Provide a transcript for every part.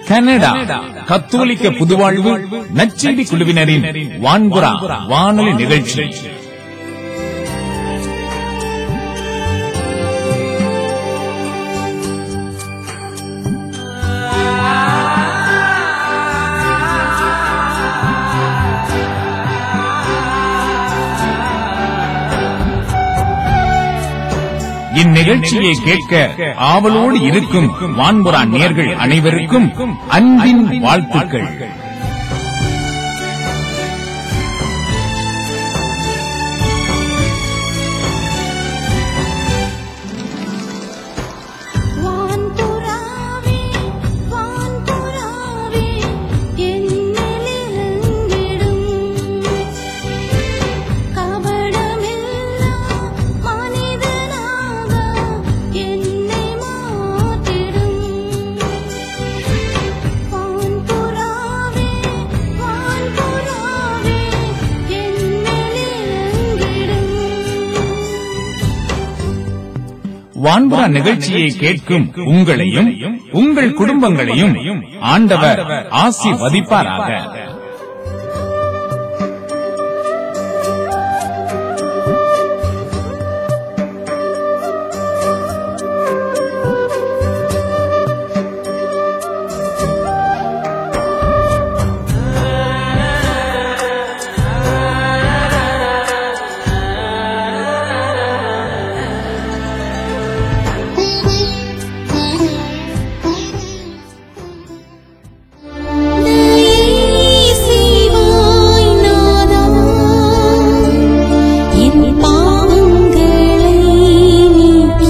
Canada கத்தோலிக்க புதுவாழ்வு நச்செய்தி குழுவினரின் வான்புறா வானொலி நிகழ்ச்சி இந்நிகழ்ச்சியை கேட்க ஆவலோடு இருக்கும் வான்புறா நேர்கள் அனைவருக்கும் அன்பின் வாழ்த்துக்கள் வான்புறாவே வான்புறாவே என்னிலிருந்திடும் கபடமில்லா மனிதனாக என்னை மாற்றிடும் வான்புறாவே வான்புறாவே என்னிலிருந்திடும் வான்புறா நிகழ்ச்சியை கேட்கும் உங்களையும் உங்கள் குடும்பங்களையும் ஆண்டவர் ஆசிர்வதிப்பாராக தயைசிவாய் நாதா என் பாவங்களை நீக்கி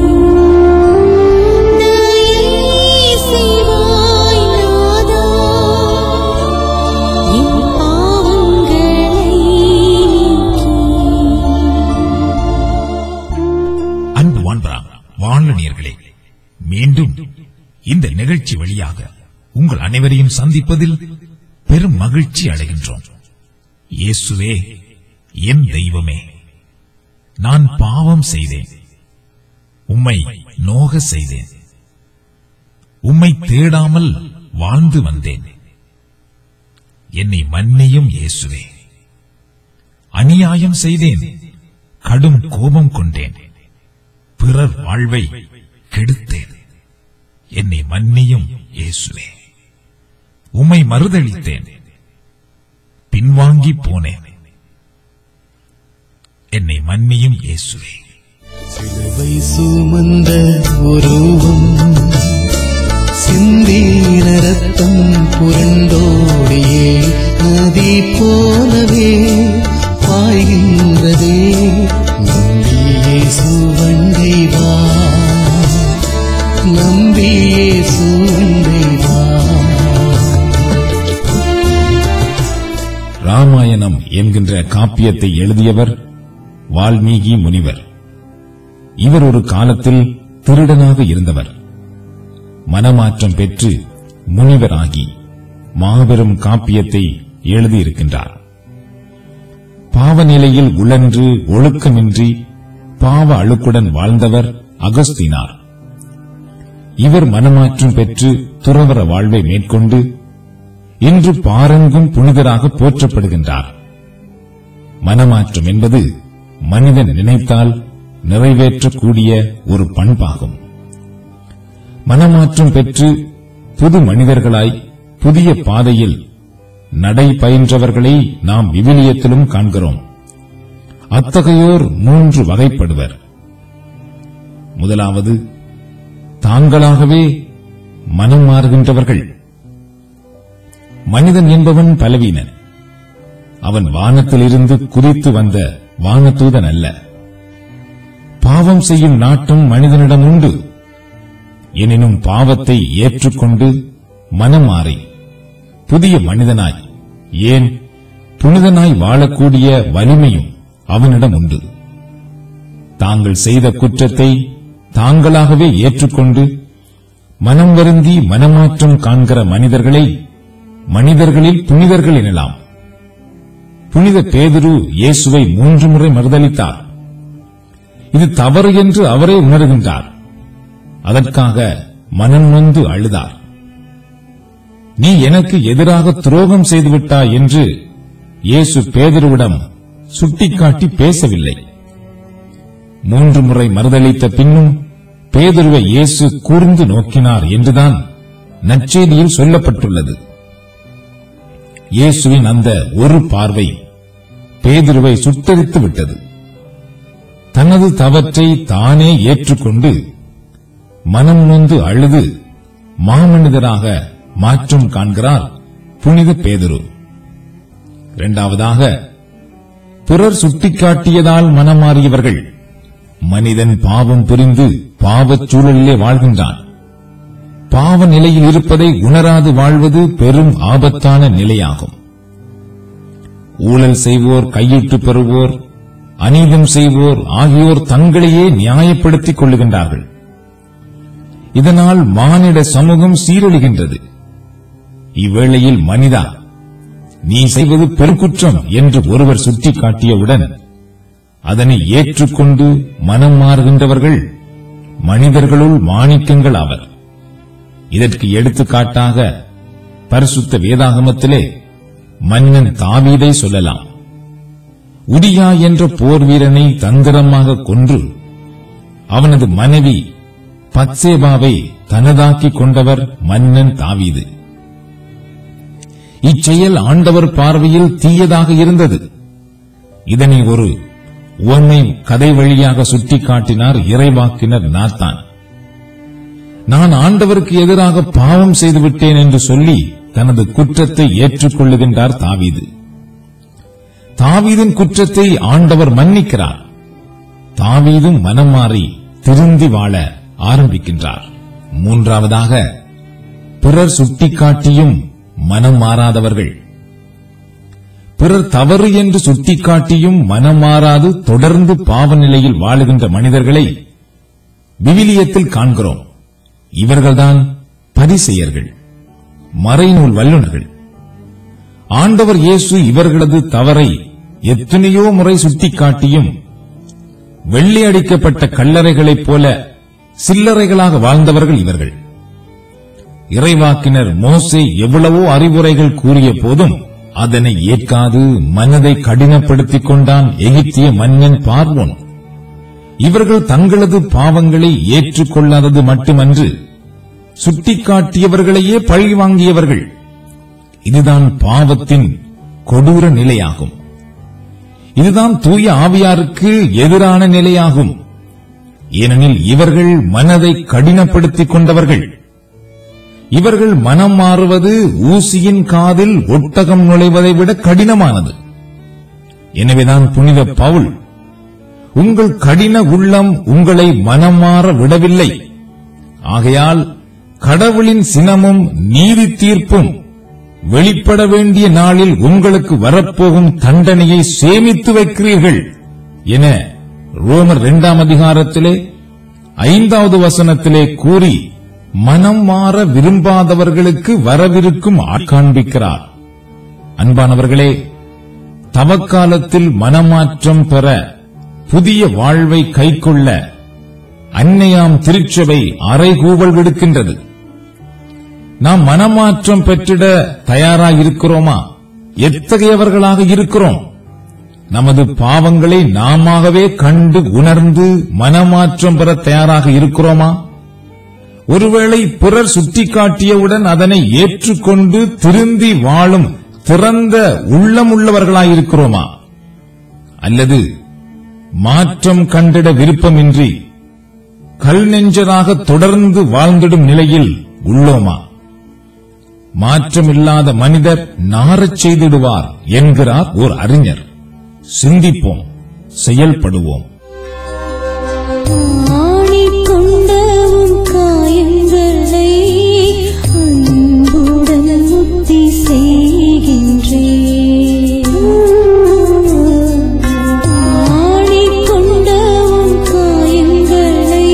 தயைசிவாய் நாதா என் பாவங்களை நீக்கி அன்பு வான்பரா வானொலியர்களே மீண்டும் இந்த நிகழ்ச்சி வழியாக உங்கள் அனைவரையும் சந்திப்பதில் பெரும் மகிழ்ச்சி அடைகின்றோம் இயேசுவே என் தெய்வமே நான் பாவம் செய்தேன் உம்மை நோக செய்தேன் உம்மை தேடாமல் வாழ்ந்து வந்தேன் என்னை மன்னியும் இயேசுவே அநியாயம் செய்தேன் கடும் கோபம் கொண்டேன் பிறர் வாழ்வை கெடுத்தேன் என்னை மன்னியும் இயேசுவே உம்மை மறுதளித்தேன் பின்வாங்கி போனேன் என்னை மன்னியும் இயேசுவே சிலுவை சுமந்த உருவம் சிந்தீர ரத்தம் புரண்டோடியே நதி போலவே பாய்கின்றதே நம்பியே சுவண்டை வா நம்பியே சுவண்டை வா ராமாயணம் என்கின்ற காப்பியத்தை எழுதியவர் வால்மீகி முனிவர் இவர் ஒரு காலத்தில் திருடனாக இருந்தவர் மனமாற்றம் பெற்று முனிவராகி மாபெரும் காப்பியத்தை எழுதியிருக்கின்றார் பாவநிலையில் உழன்று ஒழுக்கமின்றி பாவ அழுக்குடன் வாழ்ந்தவர் அகஸ்தினார் இவர் மனமாற்றம் பெற்று துறவற வாழ்வை மேற்கொண்டு இன்று பாரங்கும் புனிதராக போற்றப்படுகின்றார் மனமாற்றம் என்பது மனிதன் நினைத்தால் நிறைவேற்றக்கூடிய ஒரு பண்பாகும் மனமாற்றம் பெற்று புது மனிதர்களாய் புதிய பாதையில் நடை பயின்றவர்களை நாம் விவிலியத்திலும் காண்கிறோம் அத்தகையோர் மூன்று வகைப்படுவர் முதலாவது தாங்களாகவே மனம் மாறுகின்றவர்கள் மனிதன் என்பவன் பலவீனன் அவன் வானத்திலிருந்து குதித்து வந்த வானதூதன் அல்ல பாவம் செய்யும் நாட்டம் மனிதனிடம் உண்டு எனினும் பாவத்தை ஏற்றுக்கொண்டு மனம் மாறி புதிய மனிதனாய் ஏன் புனிதனாய் வாழக்கூடிய வலிமையும் அவனிடம் உண்டு தாங்கள் செய்த குற்றத்தை தாங்களாகவே ஏற்றுக்கொண்டு மனம் வருந்தி மனமாற்றம் காண்கிற மனிதர்களை மனிதர்களில் புனிதர்கள் எனலாம் புனித பேதுரு இயேசுவை மூன்று முறை மறுதளித்தார் இது தவறு என்று அவரே உணர்கின்றார் அதற்காக மனம் நொந்து அழுதார் நீ எனக்கு எதிராக துரோகம் செய்துவிட்டாய் என்று இயேசு பேதுருவிடம் சுட்டிக்காட்டி பேசவில்லை மூன்று முறை மறுதளித்த பின்னும் பேதுருவை இயேசு கூர்ந்து நோக்கினார் என்றுதான் நற்செய்தியில் சொல்லப்பட்டுள்ளது இயேசுவின் அந்த ஒரு பார்வை பேதுருவை சுட்டரித்து விட்டது தனது தவற்றை தானே ஏற்றுக்கொண்டு மனம் நொந்து அழுது மாமனிதராக மாற்றம் காண்கிறார் புனித பேதுரு இரண்டாவதாக பிறர் சுட்டிக்காட்டியதால் மனமாறியவர்கள் மனிதன் பாவம் புரிந்து பாவச் சூழலிலே வாழ்கின்றான் பாவ நிலையில் இருப்பதை உணராது வாழ்வது பெரும் ஆபத்தான நிலையாகும் ஊழல் செய்வோர் கையிட்டு பெறுவோர் அநீதம் செய்வோர் ஆகியோர் தங்களையே நியாயப்படுத்திக் கொள்ளுகின்றார்கள் இதனால் மானிட சமூகம் சீரழிகின்றது இவ்வேளையில் மனிதா நீ செய்வது பெருக்குற்றம் என்று ஒருவர் சுட்டிக்காட்டியவுடன் அதனை ஏற்றுக்கொண்டு மனம் மாறுகின்றவர்கள் மனிதர்களுள் மாணிக்கங்கள் ஆவர் இதற்கு எடுத்துக்காட்டாக பரிசுத்த வேதாகமத்திலே மன்னன் தாவீதை சொல்லலாம் உரியா என்ற போர் வீரனை தந்திரமாக கொன்று அவனது மனைவி பத்சேபாவை தனதாக்கிக் கொண்டவர் மன்னன் தாவீது இச்செயல் ஆண்டவர் பார்வையில் தீயதாக இருந்தது இதனை ஒரு உவமை கதை வழியாக சுட்டிக்காட்டினார் இறைவாக்கினர் நாத்தான் நான் ஆண்டவருக்கு எதிராக பாவம் செய்துவிட்டேன் என்று சொல்லி தனது குற்றத்தை ஏற்றுக்கொள்ளுகின்றார் தாவீது தாவீதின் குற்றத்தை ஆண்டவர் மன்னிக்கிறார் தாவீதும் மனம் மாறி திருந்தி வாழ ஆரம்பிக்கின்றார் மூன்றாவதாக பிறர் சுட்டிக்காட்டியும் மனம் மாறாதவர்கள் பிறர் தவறு என்று சுட்டிக்காட்டியும் மனம் மாறாது தொடர்ந்து பாவ நிலையில் வாழுகின்ற மனிதர்களை விவிலியத்தில் காண்கிறோம் இவர்கள்தான் பரிசெயர்கள் மறைநூல் வல்லுநர்கள் ஆண்டவர் இயேசு இவர்களது தவறை எத்தனையோ முறை சுட்டிக்காட்டியும் வெள்ளி அடிக்கப்பட்ட கல்லறைகளைப் போல சில்லறைகளாக வாழ்ந்தவர்கள் இவர்கள் இறைவாக்கினர் மோசே எவ்வளவோ அறிவுரைகள் கூறிய போதும் அதனை ஏற்காது மனதை கடினப்படுத்திக் கொண்டான் எகிப்திய மன்னன் பார்வோன் இவர்கள் தங்களது பாவங்களை ஏற்றுக்கொள்ளாதது மட்டுமன்று சுட்டிக்காட்டியவர்களையே பழி வாங்கியவர்கள் இதுதான் பாவத்தின் கொடூர நிலையாகும் இதுதான் தூய ஆவியாருக்கு எதிரான நிலையாகும் ஏனெனில் இவர்கள் மனதை கடினப்படுத்திக் கொண்டவர்கள் இவர்கள் மனம் மாறுவது ஊசியின் காதில் ஒட்டகம் நுழைவதை விட கடினமானது எனவேதான் புனித பவுல் உங்கள் கடின உள்ளம் உங்களை மனம் மாற விடவில்லை ஆகையால் கடவுளின் சினமும் நீதி தீர்ப்பும் வெளிப்பட வேண்டிய நாளில் உங்களுக்கு வரப்போகும் தண்டனையை சேமித்து வைக்கிறீர்கள் என ரோமர் இரண்டாம் அதிகாரத்திலே ஐந்தாவது வசனத்திலே கூறி மனம் மாற விரும்பாதவர்களுக்கு வரவிருக்கும் ஆட்காண்பிக்கிறார் அன்பானவர்களே தவக்காலத்தில் மனமாற்றம் பெற புதிய வாழ்வை கைக்கொள்ள அன்னையாம் திருச்சபை அறைகூவல் விடுக்கின்றது நாம் மனமாற்றம் பெற்றிட தயாராயிருக்கிறோமா எத்தகையவர்களாக இருக்கிறோம் நமது பாவங்களை நாமாகவே கண்டு உணர்ந்து மனமாற்றம் பெற தயாராக இருக்கிறோமா ஒருவேளை பிறர் சுட்டிக்காட்டியவுடன் அதனை ஏற்றுக்கொண்டு திருந்தி வாழும் திறந்த உள்ளமுள்ளவர்களாயிருக்கிறோமா அல்லது மாற்றம் கண்டிட விருப்பமின்றி கல் நெஞ்சராக தொடர்ந்து வாழ்ந்திடும் நிலையில் உள்ளோமா மாற்றமில்லாத மனிதர் நாரச் செய்திடுவார் என்கிறார் ஓர் அறிஞர் சிந்திப்போம் செயல்படுவோம் ஆணிக் கொண்டவும் காயங்களை அன்புடன் முத்தி செய்கின்றேன் ஆணிக் கொண்டவும் காயங்களை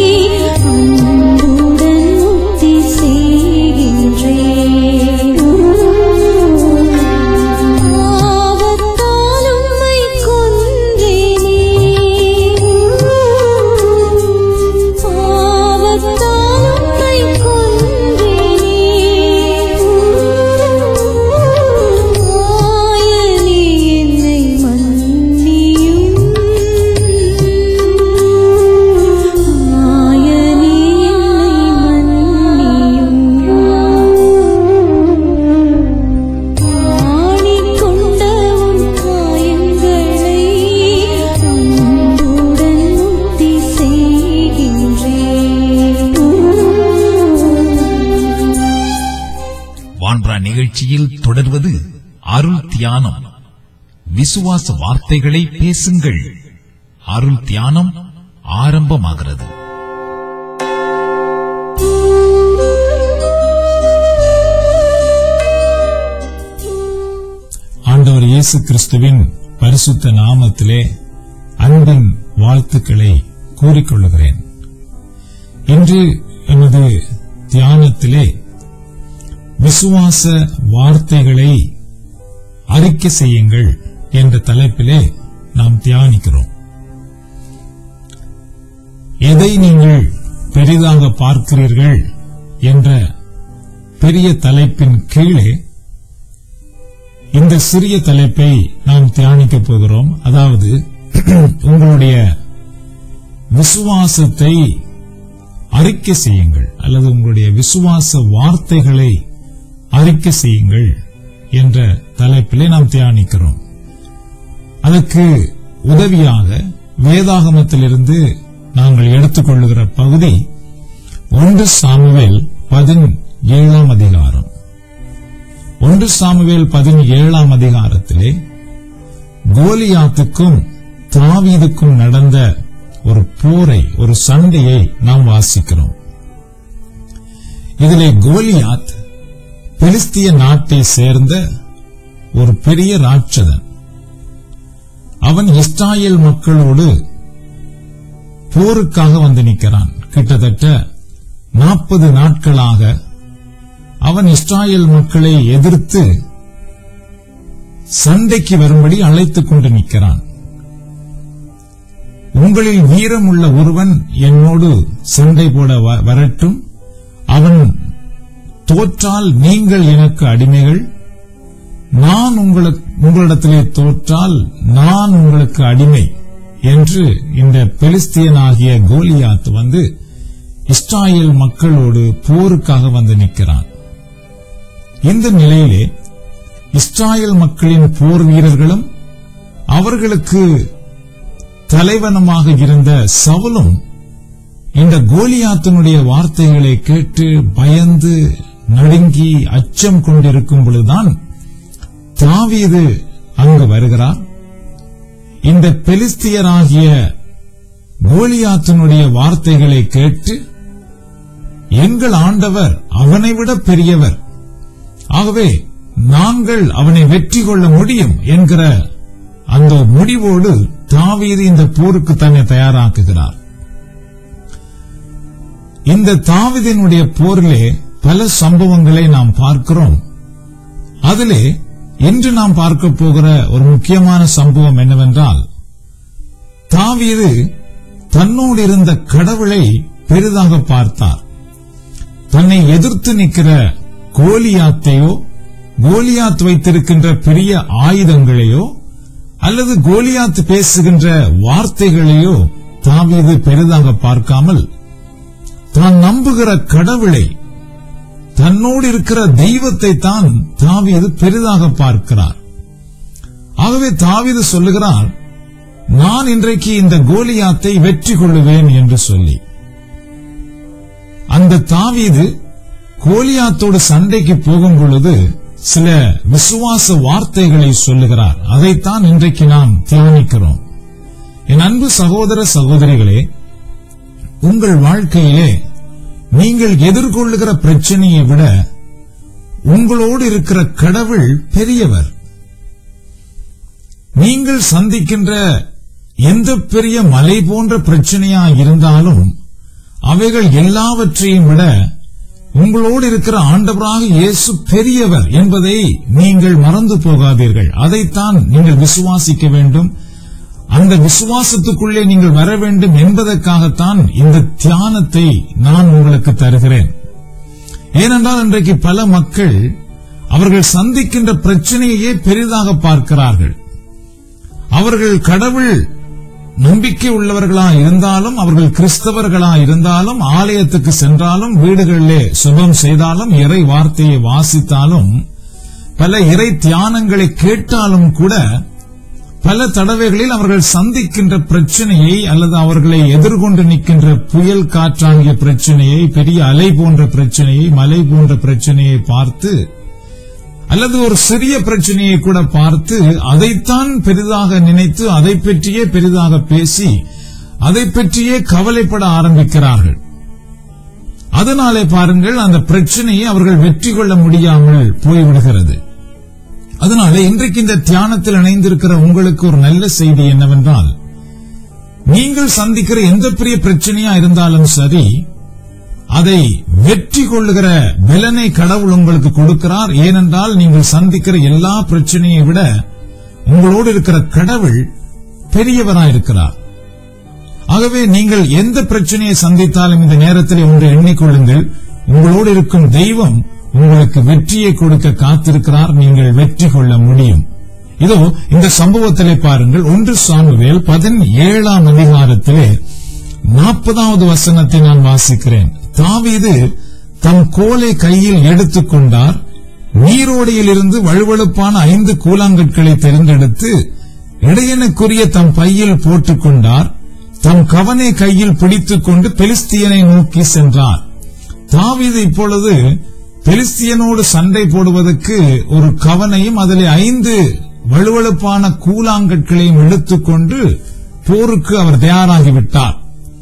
அன்புடன் முத்தி செய்கின்றேன் ஆபத்தால் உம்மை கொன்றேனே நிகழ்ச்சியில் தொடர்வது அருள் தியானம் விசுவாச வார்த்தைகளை பேசுங்கள் அருள் தியானம் ஆரம்பமாகிறது ஆண்டவர் இயேசு கிறிஸ்துவின் பரிசுத்த நாமத்திலே அன்பின் வாழ்த்துக்களை கூறிக்கொள்ளுகிறேன் இன்று எமது தியானத்திலே விசுவாச வார்த்தைகளை அறிக்கை செய்யுங்கள் என்ற தலைப்பிலே நாம் தியானிக்கிறோம் எதை நீங்கள் பெரிதாக பார்க்கிறீர்கள் என்ற பெரிய தலைப்பின் கீழே இந்த சிறிய தலைப்பை நாம் தியானிக்க போகிறோம் அதாவது உங்களுடைய விசுவாசத்தை அறிக்கை செய்யுங்கள் அல்லது உங்களுடைய விசுவாச வார்த்தைகளை அறிக்கை செய்யுங்கள் என்ற தலைப்பிலே நாம் தியானிக்கிறோம் அதற்கு உதவியாக வேதாகமத்திலிருந்து நாங்கள் எடுத்துக்கொள்ளுகிற பகுதி ஒன்று சாமுவேல் பதினேழாம் அதிகாரம் ஒன்று சாமுவேல் பதினேழாம் அதிகாரத்திலே கோலியாத்துக்கும் தாவீதுக்கும் நடந்த ஒரு போரை ஒரு சண்டையை நாம் வாசிக்கிறோம் இதிலே கோலியாத் பெலிஸ்திய நாட்டை சேர்ந்த ஒரு பெரிய ராட்சதன் அவன் இஸ்ராயேல் மக்களோடு போருக்காக வந்து நிற்கிறான் கிட்டத்தட்ட நாற்பது நாட்களாக அவன் இஸ்ராயேல் மக்களை எதிர்த்து சண்டைக்கு வரும்படி அழைத்துக் கொண்டு நிற்கிறான் உங்களில் வீரம் உள்ள ஒருவன் என்னோடு சண்டை போட வ- வரட்டும் அவன் தோற்றால் நீங்கள் எனக்கு அடிமைகள் நான் உங்களுக்கு உங்களிடத்திலே தோற்றால் நான் உங்களுக்கு அடிமை என்று இந்த பெலிஸ்தியனாகிய கோலியாத் வந்து இஸ்ராயேல் மக்களோடு போருக்காக வந்து நிற்கிறான் இந்த நிலையிலே இஸ்ராயேல் மக்களின் போர் வீரர்களும் அவர்களுக்கு தலைவனமாக இருந்த சவுலும் இந்த கோலியாத்தினுடைய வார்த்தைகளை கேட்டு பயந்து நடுங்கி அச்சம் கொண்டிருக்கும் பொழுதுதான் தாவீது அங்கு வருகிறார் இந்த பெலிஸ்தியராகிய கோலியாத்தினுடைய வார்த்தைகளை கேட்டு எங்கள் ஆண்டவர் அவனை விட பெரியவர் ஆகவே நாங்கள் அவனை வெற்றி கொள்ள முடியும் என்கிற அந்த முடிவோடு தாவீது இந்த போருக்கு தன்னை தயாராக்குகிறார் இந்த தாவீதினுடைய போரிலே பல சம்பவங்களை நாம் பார்க்கிறோம் அதிலே இன்று நாம் பார்க்க போகிற ஒரு முக்கியமான சம்பவம் என்னவென்றால் தாவீது தன்னோடு இருந்த கடவுளை பெரிதாக பார்த்தார் தன்னை எதிர்த்து நிற்கிற கோலியாத்தையோ கோலியாத் வைத்திருக்கின்ற பெரிய ஆயுதங்களையோ அல்லது கோலியாத் பேசுகின்ற வார்த்தைகளையோ தாவீது பெரிதாக பார்க்காமல் தான் நம்புகிற கடவுளை தன்னோடு இருக்கிற தெய்வத்தை தான் தாவீது பெரிதாக பார்க்கிறார் ஆகவே தாவீது சொல்லுகிறார் நான் இன்றைக்கு இந்த கோலியாத்தை வெற்றி கொள்ளுவேன் என்று சொல்லி அந்த தாவீது கோலியாத்தோடு சண்டைக்கு போகும் பொழுது சில விசுவாச வார்த்தைகளை சொல்லுகிறார் அதைத்தான் இன்றைக்கு நாம் தியானிக்கிறோம் என் அன்பு சகோதர சகோதரிகளே உங்கள் வாழ்க்கையிலே நீங்கள் எதிர்கொள்ளுகிற பிரச்சனையை விட உங்களோடு இருக்கிற கடவுள் பெரியவர் நீங்கள் சந்திக்கின்ற எந்த பெரிய மலை போன்ற பிரச்சனையா இருந்தாலும் அவைகள் எல்லாவற்றையும் விட உங்களோடு இருக்கிற ஆண்டவராக இயேசு பெரியவர் என்பதை நீங்கள் மறந்து போகாதீர்கள் அதைத்தான் நீங்கள் விசுவாசிக்க வேண்டும் அந்த விசுவாசத்துக்குள்ளே நீங்கள் வர வேண்டும் என்பதற்காகத்தான் இந்த தியானத்தை நான் உங்களுக்கு தருகிறேன் ஏனென்றால் இன்றைக்கு பல மக்கள் அவர்கள் சந்திக்கின்ற பிரச்சனையையே பெரிதாக பார்க்கிறார்கள் அவர்கள் கடவுள் நம்பிக்கை உள்ளவர்களா இருந்தாலும் அவர்கள் கிறிஸ்தவர்களா இருந்தாலும் ஆலயத்துக்கு சென்றாலும் வீடுகளிலே சுபம் செய்தாலும் இறை வார்த்தையை வாசித்தாலும் பல இறை தியானங்களை கேட்டாலும் கூட பல தடவைகளில் அவர்கள் சந்திக்கின்ற பிரச்சனையை அல்லது அவர்களை எதிர்கொண்டு நிற்கின்ற புயல் காற்றாகிய பிரச்சனையை பெரிய அலை போன்ற பிரச்சனையை மலை போன்ற பிரச்சனையை பார்த்து அல்லது ஒரு சிறிய பிரச்சனையை கூட பார்த்து அதைத்தான் பெரிதாக நினைத்து அதை பற்றியே பெரிதாக பேசி அதை பற்றியே கவலைப்பட ஆரம்பிக்கிறார்கள் அதனாலே பாருங்கள் அந்த பிரச்சனையை அவர்கள் வெற்றி கொள்ள முடியாமல் போய்விடுகிறது அதனால இன்றைக்கு இந்த தியானத்தில் இணைந்திருக்கிற உங்களுக்கு ஒரு நல்ல செய்தி என்னவென்றால் நீங்கள் சந்திக்கிற எந்த பெரிய பிரச்சனையா இருந்தாலும் சரி அதை வெற்றி கொள்ளுகிற பலனை கடவுள் உங்களுக்கு கொடுக்கிறார் ஏனென்றால் நீங்கள் சந்திக்கிற எல்லா பிரச்சனையை விட உங்களோடு இருக்கிற கடவுள் பெரியவராயிருக்கிறார் ஆகவே நீங்கள் எந்த பிரச்சனையை சந்தித்தாலும் இந்த நேரத்தில் ஒன்று எண்ணிக்கொள்ளுங்கள் உங்களோடு இருக்கும் தெய்வம் உங்களுக்கு வெற்றியை கொடுக்க காத்திருக்கிறார் நீங்கள் வெற்றி கொள்ள முடியும் இதோ இந்த சம்பவத்திலே பாருங்கள் ஒன்று சாமுவேல் பதினேழாம் அதிகாரத்திலே நாற்பதாவது வசனத்தை நான் வாசிக்கிறேன் தாவீது தம் கோலை கையில் எடுத்துக்கொண்டார் நீரோடையிலிருந்து வழுவழுப்பான ஐந்து கூழாங்கற்களை தெரிந்தெடுத்து இடையனுக்குரிய தம் பையில் போட்டுக் கொண்டார் தம் கவனை கையில் பிடித்துக் கொண்டு பெலிஸ்தியனை நோக்கி சென்றார் தாவீது இப்பொழுது பெலிஸ்தியனோடு சண்டை போடுவதற்கு ஒரு கவனையும் அதிலே ஐந்து வலுவழுப்பான கூழாங்கற்களையும் எடுத்துக்கொண்டு போருக்கு அவர் தயாராகிவிட்டார்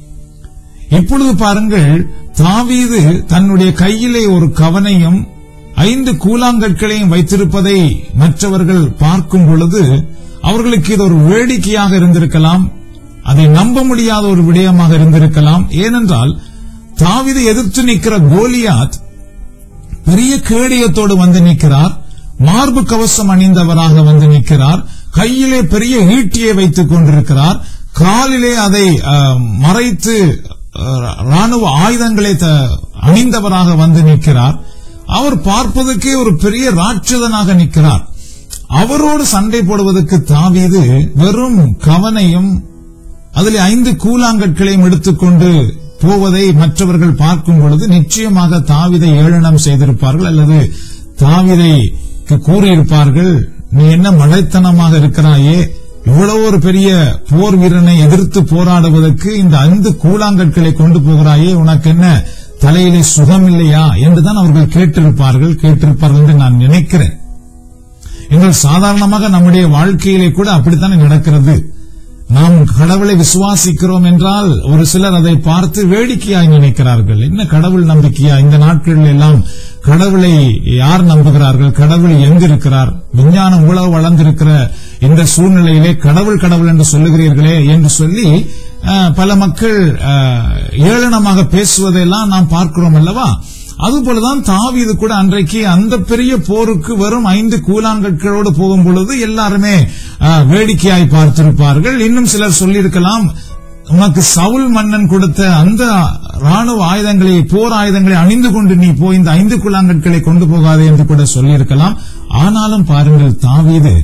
இப்பொழுது பாருங்கள் தாவீது தன்னுடைய கையிலே ஒரு கவனையும் ஐந்து கூழாங்கற்களையும் வைத்திருப்பதை மற்றவர்கள் பார்க்கும் பொழுது அவர்களுக்கு இது ஒரு வேடிக்கையாக இருந்திருக்கலாம் அதை நம்ப முடியாத ஒரு விடயமாக இருந்திருக்கலாம் ஏனென்றால் தாவீதை எதிர்த்து நிற்கிற கோலியாத் பெரிய கேடயத்தோடு வந்து நிற்கிறார் மார்பு கவசம் அணிந்தவராக வந்து நிற்கிறார் கையிலே பெரிய ஈட்டியை வைத்துக் கொண்டிருக்கிறார் காலிலே அதை அஹ், மறைத்து அஹ், ராணுவ ஆயுதங்களை த- அணிந்தவராக வந்து நிற்கிறார் அவர் பார்ப்பதற்கே ஒரு பெரிய ராட்சதனாக நிற்கிறார் அவரோடு சண்டை போடுவதற்கு தாவீது வெறும் கவனையும் அதில் ஐந்து கூழாங்கற்களையும் எடுத்துக்கொண்டு போவதை மற்றவர்கள் பார்க்கும் பொழுது நிச்சயமாக தாவிதை ஏளனம் செய்திருப்பார்கள் அல்லது தாவிதை கூறியிருப்பார்கள் நீ என்ன மழைத்தனமாக இருக்கிறாயே இவ்வளவு ஒரு பெரிய போர் வீரனை எதிர்த்து போராடுவதற்கு இந்த ஐந்து கூழாங்கற்களை கொண்டு போகிறாயே உனக்கு என்ன தலையிலே சுகம் இல்லையா என்றுதான் அவர்கள் கேட்டிருப்பார்கள் கேட்டிருப்பார்கள் என்று நான் நினைக்கிறேன் எங்கள் சாதாரணமாக நம்முடைய வாழ்க்கையிலே கூட அப்படித்தானே நடக்கிறது நாம் கடவுளை விசுவாசிக்கிறோம் என்றால் ஒரு சிலர் அதை பார்த்து வேடிக்கையாய் நினைக்கிறார்கள் என்ன கடவுள் நம்பிக்கையா இந்த நாட்களில் எல்லாம் கடவுளை யார் நம்புகிறார்கள் கடவுள் எங்கு இருக்கிறார் விஞ்ஞானம் உழவு வளர்ந்திருக்கிற இந்த சூழ்நிலையிலே கடவுள் கடவுள் என்று சொல்லுகிறீர்களே என்று சொல்லி அஹ், பல மக்கள் அஹ், ஏளனமாக பேசுவதையெல்லாம் நாம் பார்க்கிறோம் அல்லவா அதுபோலதான் தாவீது கூட அன்றைக்கு அந்த பெரிய போருக்கு வெறும் ஐந்து கூழாங்கற்களோடு போகும் பொழுது எல்லாருமே ஆஹ், வேடிக்கையாய் பார்த்திருப்பார்கள் இன்னும் சிலர் சொல்லியிருக்கலாம் உனக்கு சவுல் மன்னன் கொடுத்த அந்த ராணுவ ஆயுதங்களை போர் ஆயுதங்களை அணிந்து கொண்டு நீ போய் இந்த ஐந்து கூழாங்கற்களை கொண்டு போகாதே என்று கூட சொல்லியிருக்கலாம் ஆனாலும் பாருங்கள் தாவீது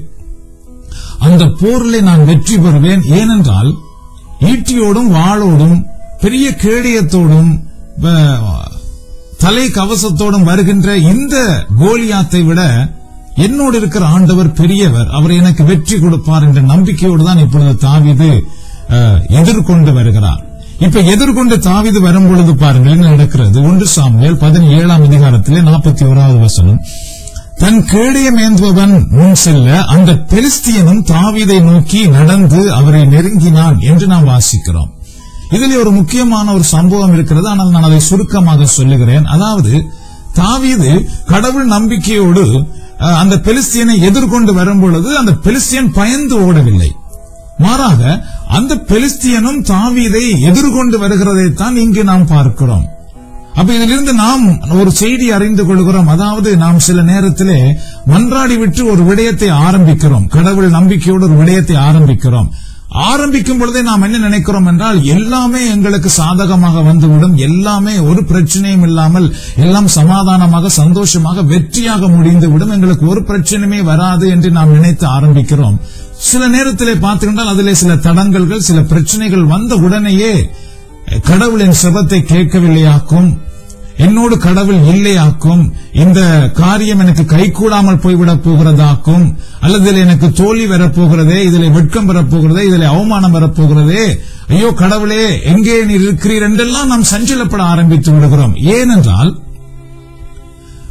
அந்த போரிலே நான் வெற்றி பெறுவேன் ஏனென்றால் ஈட்டியோடும் வாளோடும் பெரிய கேடயத்தோடும் வ- தலை கவசத்தோடும் வருகின்ற இந்த கோலியாத்தை விட என்னோடு இருக்கிற ஆண்டவர் பெரியவர் அவர் எனக்கு வெற்றி கொடுப்பார் என்ற நம்பிக்கையோடு தான் இப்பொழுது தாவீது அஹ், எதிர்கொண்டு வருகிறார் இப்ப எதிர்கொண்டு தாவீது வரும் பொழுது பாருங்கள் என்ன நடக்கிறது ஒன்று சாமுவேல் பதினேழாம் அதிகாரத்திலே நாற்பத்தி ஓராவது வசனம் தன் கேடயம் ஏந்துபவன் முன் செல்ல அந்த பெலிஸ்தியனும் தாவீதை நோக்கி நடந்து அவரை நெருங்கினான் என்று நாம் வாசிக்கிறோம் இதில் ஒரு முக்கியமான ஒரு சம்பவம் இருக்கிறது ஆனால் நான் அதை சுருக்கமாக சொல்லுகிறேன் அதாவது தாவீது கடவுள் நம்பிக்கையோடு அஹ், அந்த பெலிஸ்தியனை எதிர்கொண்டு வரும் பொழுது அந்த பெலிஸ்தியன் பயந்து ஓடவில்லை மாறாக அந்த பெலிஸ்தியனும் தாவீதை எதிர்கொண்டு வருகிறதைத்தான் இங்கு நாம் பார்க்கிறோம் அப்ப இதிலிருந்து நாம் ஒரு செய்தி அறிந்து கொள்கிறோம் அதாவது நாம் சில நேரத்திலே மன்றாடி விட்டு ஒரு விடயத்தை ஆரம்பிக்கிறோம் கடவுள் நம்பிக்கையோடு ஒரு விடயத்தை ஆரம்பிக்கிறோம் ஆரம்பிக்கும் பொழுதே நாம் என்ன நினைக்கிறோம் என்றால் எல்லாமே எங்களுக்கு சாதகமாக வந்துவிடும் எல்லாமே ஒரு பிரச்சனையும் இல்லாமல் எல்லாம் சமாதானமாக சந்தோஷமாக வெற்றியாக முடிந்துவிடும் எங்களுக்கு ஒரு பிரச்சனையுமே வராது என்று நாம் நினைத்து ஆரம்பிக்கிறோம் சில நேரத்திலே பார்த்துக்கிட்டால் அதிலே சில தடங்கல்கள் சில பிரச்சனைகள் வந்த உடனேயே கடவுளின் செபத்தை கேட்கவில்லையாக்கும் என்னோடு கடவுள் இல்லையாக்கும் இந்த காரியம் எனக்கு கைகூடாமல் போய்விடப் போகிறதாக்கும் அல்லது இதில் எனக்கு தோல்வி வரப்போகிறதே இதில் வெட்கம் வரப்போகிறதே இதில் அவமானம் வரப்போகிறதே ஐயோ கடவுளே எங்கே நீர் இருக்கிறீர் என்றெல்லாம் நாம் சஞ்சலப்பட ஆரம்பித்து விடுகிறோம் ஏனென்றால்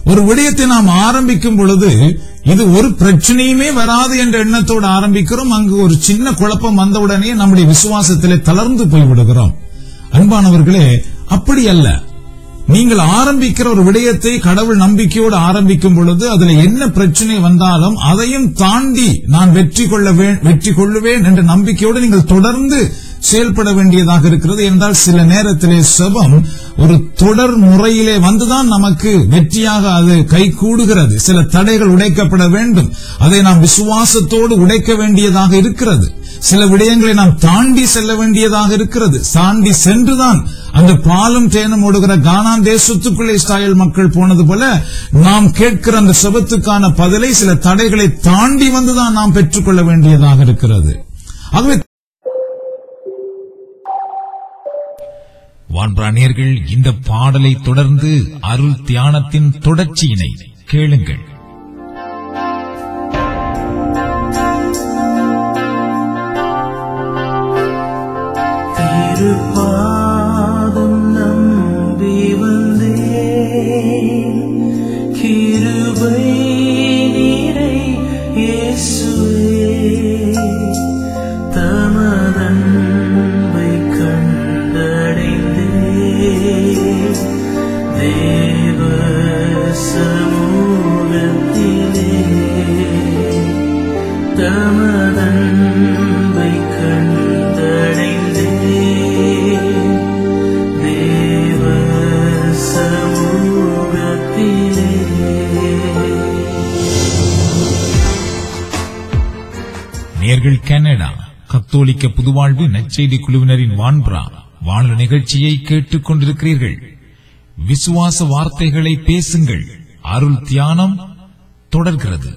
ஒரு விடயத்தை நாம் ஆரம்பிக்கும் பொழுது இது ஒரு பிரச்சனையுமே வராது என்ற எண்ணத்தோடு ஆரம்பிக்கிறோம் அங்கு ஒரு சின்ன குழப்பம் வந்தவுடனே நம்முடைய விசுவாசத்திலே தளர்ந்து போய்விடுகிறோம் அன்பானவர்களே அப்படி அல்ல நீங்கள் ஆரம்பிக்கிற ஒரு விடயத்தை கடவுள் நம்பிக்கையோடு ஆரம்பிக்கும் பொழுது அதுல என்ன பிரச்சனை வந்தாலும் அதையும் தாண்டி நான் வெற்றி கொள்ள வே- வெற்றி கொள்ளுவேன் என்ற நம்பிக்கையோடு நீங்கள் தொடர்ந்து செயல்பட வேண்டியதாக இருக்கிறது என்றால் சில நேரத்திலே செபம் ஒரு தொடர் முறையிலே வந்துதான் நமக்கு வெற்றியாக அது கை கூடுகிறது சில தடைகள் உடைக்கப்பட வேண்டும் அதை நாம் விசுவாசத்தோடு உடைக்க வேண்டியதாக இருக்கிறது சில விடயங்களை நாம் தாண்டி செல்ல வேண்டியதாக இருக்கிறது தாண்டி சென்றுதான் அந்த பாலும் தேனும் ஓடுகிற கானான் தேசத்துக்குள்ளே இஸ்ராயல் மக்கள் போனது போல நாம் கேட்கிற அந்த செபத்துக்கான பதிலை சில தடைகளை தாண்டி வந்துதான் நாம் பெற்றுக்கொள்ள வேண்டியதாக இருக்கிறது ஆகவே வான்பிராணியர்கள் இந்த பாடலை தொடர்ந்து அருள் தியானத்தின் தொடர்ச்சியினை கேளுங்கள் திருப்பாதம் நம்பி வந்தேன் கிருபை நீரை இயேசுவே தமதன்பை கண்டடைந்தே தேவ சமூகத்திலே தமதன்பை கண்டடைந்தே தேவ சமூகத்திலே நேர்கள் கனடா கத்தோலிக்க புதுவாழ்வு நற்செய்தி குழுவினரின் வான்புறா வானொலி நிகழ்ச்சியை கேட்டுக் கொண்டிருக்கிறீர்கள் விசுவாச வார்த்தைகளை பேசுங்கள் அருள் தியானம் தொடர்கிறது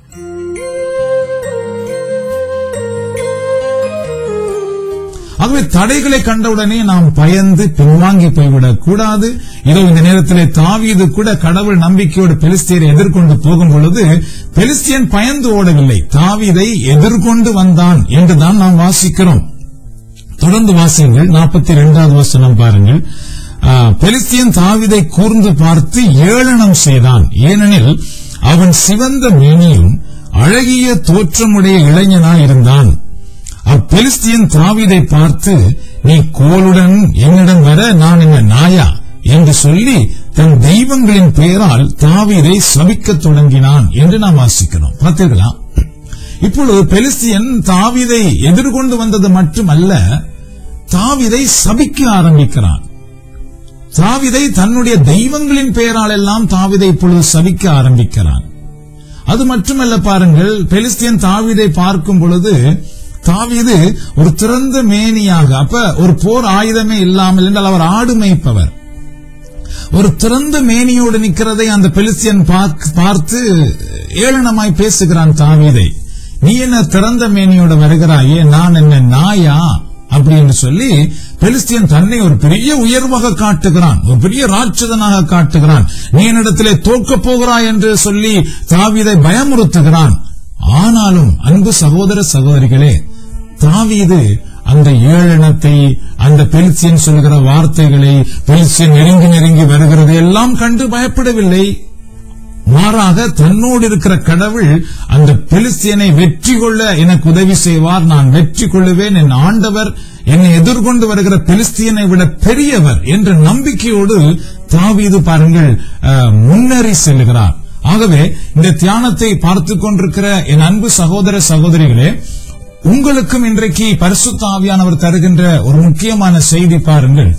ஆகவே தடைகளை கண்டவுடனே நாம் பயந்து பின்வாங்கி போய்விடக் கூடாது இதோ இந்த நேரத்திலே தாவீது கூட கடவுள் நம்பிக்கையோடு பெலிஸ்தியரை எதிர்கொண்டு போகும் பொழுது பெலிஸ்தியன் பயந்து ஓடவில்லை தாவீதை எதிர்கொண்டு வந்தான் என்றுதான் நாம் வாசிக்கிறோம் தொடர்ந்து வாசியுங்கள் நாற்பத்தி இரண்டாவது வசனம் பாருங்கள் ஆ, பெலிஸ்தியன் தாவீதை கூர்ந்து பார்த்து ஏளனம் செய்தான் ஏனெனில் அவன் சிவந்த மேனியும் அழகிய தோற்றமுடைய இளைஞனாய் இருந்தான் அப்பெலிஸ்தியன் தாவீதை பார்த்து நீ கோலுடன் என்னிடம் வர நான் என்ன நாயா என்று சொல்லி தன் தெய்வங்களின் பெயரால் தாவீதை சபிக்கத் தொடங்கினான் என்று நாம் வாசிக்கிறோம் பார்த்தீர்களா இப்பொழுது பெலிஸ்தியன் தாவீதை எதிர்கொண்டு வந்தது மட்டுமல்ல தாவீதை சபிக்க ஆரம்பிக்கிறான் தாவீதை தன்னுடைய தெய்வங்களின் பெயரால் எல்லாம் தாவீதை இப்பொழுது சபிக்க ஆரம்பிக்கிறான் அது மட்டுமல்ல பாருங்கள் பெலிஸ்தியன் தாவீதை பார்க்கும் பொழுது தாவீது ஒரு திறந்த மேனியாக அப்ப ஒரு போர் ஆயுதமே இல்லாமல் என்றால் அவர் ஆடு மேய்ப்பவர் ஒரு திறந்த மேனியோடு நிற்கிறதை அந்த பெலிஸ்தியன் பார்க்க- பார்த்து ஏளனமாய் பேசுகிறான் தாவீதை நீ என்ன திறந்த மேனியோட வருகிறாயே நான் என்ன நாயா அப்படி என்று சொல்லி பெலிஸ்தியன் தன்னை ஒரு பெரிய உயர்வாக காட்டுகிறான் ஒரு பெரிய ராட்சதனாக காட்டுகிறான் நீ என்னிடத்திலே தோற்கப் போகிறாய் என்று சொல்லி தாவீதை பயமுறுத்துகிறான் ஆனாலும் அன்பு சகோதர சகோதரிகளே தாவீது அந்த ஏளனத்தை அந்த பெலிஸ்தியன் சொல்கிற வார்த்தைகளை பெலிஸ்தியன் நெருங்கி நெருங்கி வருகிறது எல்லாம் கண்டு பயப்படவில்லை மாறாக தன்னோடு இருக்கிற கடவுள் அந்த பெலிஸ்தியனை வெற்றி கொள்ள எனக்கு உதவி செய்வார் நான் வெற்றி கொள்ளுவேன் என் ஆண்டவர் என்னை எதிர்கொண்டு வருகிற பெலிஸ்தியனை விட பெரியவர் என்ற நம்பிக்கையோடு தாவீது பாருங்கள் அஹ், முன்னேறி செல்லுகிறார் ஆகவே இந்த தியானத்தை பார்த்துக் கொண்டிருக்கிற என் அன்பு சகோதர சகோதரிகளே உங்களுக்கும் இன்றைக்கு பரிசுத்த ஆவியானவர் தருகின்ற ஒரு முக்கியமான செய்தி பாருங்கள்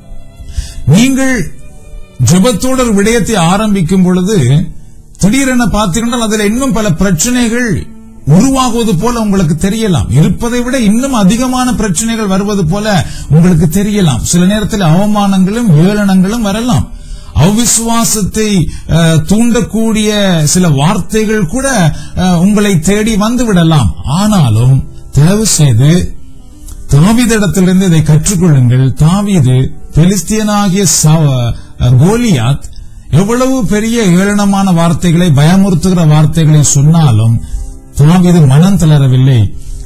நீங்கள் ஜெபத்தோட ஒரு விடயத்தை ஆரம்பிக்கும் பொழுது திடீரென பார்த்தீர்கள் அதில் இன்னும் பல பிரச்சனைகள் உருவாகுவது போல உங்களுக்கு தெரியலாம் இருப்பதை விட இன்னும் அதிகமான பிரச்சனைகள் வருவது போல உங்களுக்கு தெரியலாம் சில நேரத்தில் அவமானங்களும் ஏளனங்களும் வரலாம் அவிசுவாசத்தை அஹ், தூண்டக்கூடிய சில வார்த்தைகள் கூட அஹ், உங்களை தேடி வந்து விடலாம் ஆனாலும் தயவு செய்து தாவீதிடத்திலிருந்து இதை கற்றுக்கொள்ளுங்கள் தாவீது பெலிஸ்தியனாகிய சவ- கோலியாத் எவ்வளவு பெரிய ஏளனமான வார்த்தைகளை பயமுறுத்துகிற வார்த்தைகளை சொன்னாலும் தாவீது மனம் தளரவில்லை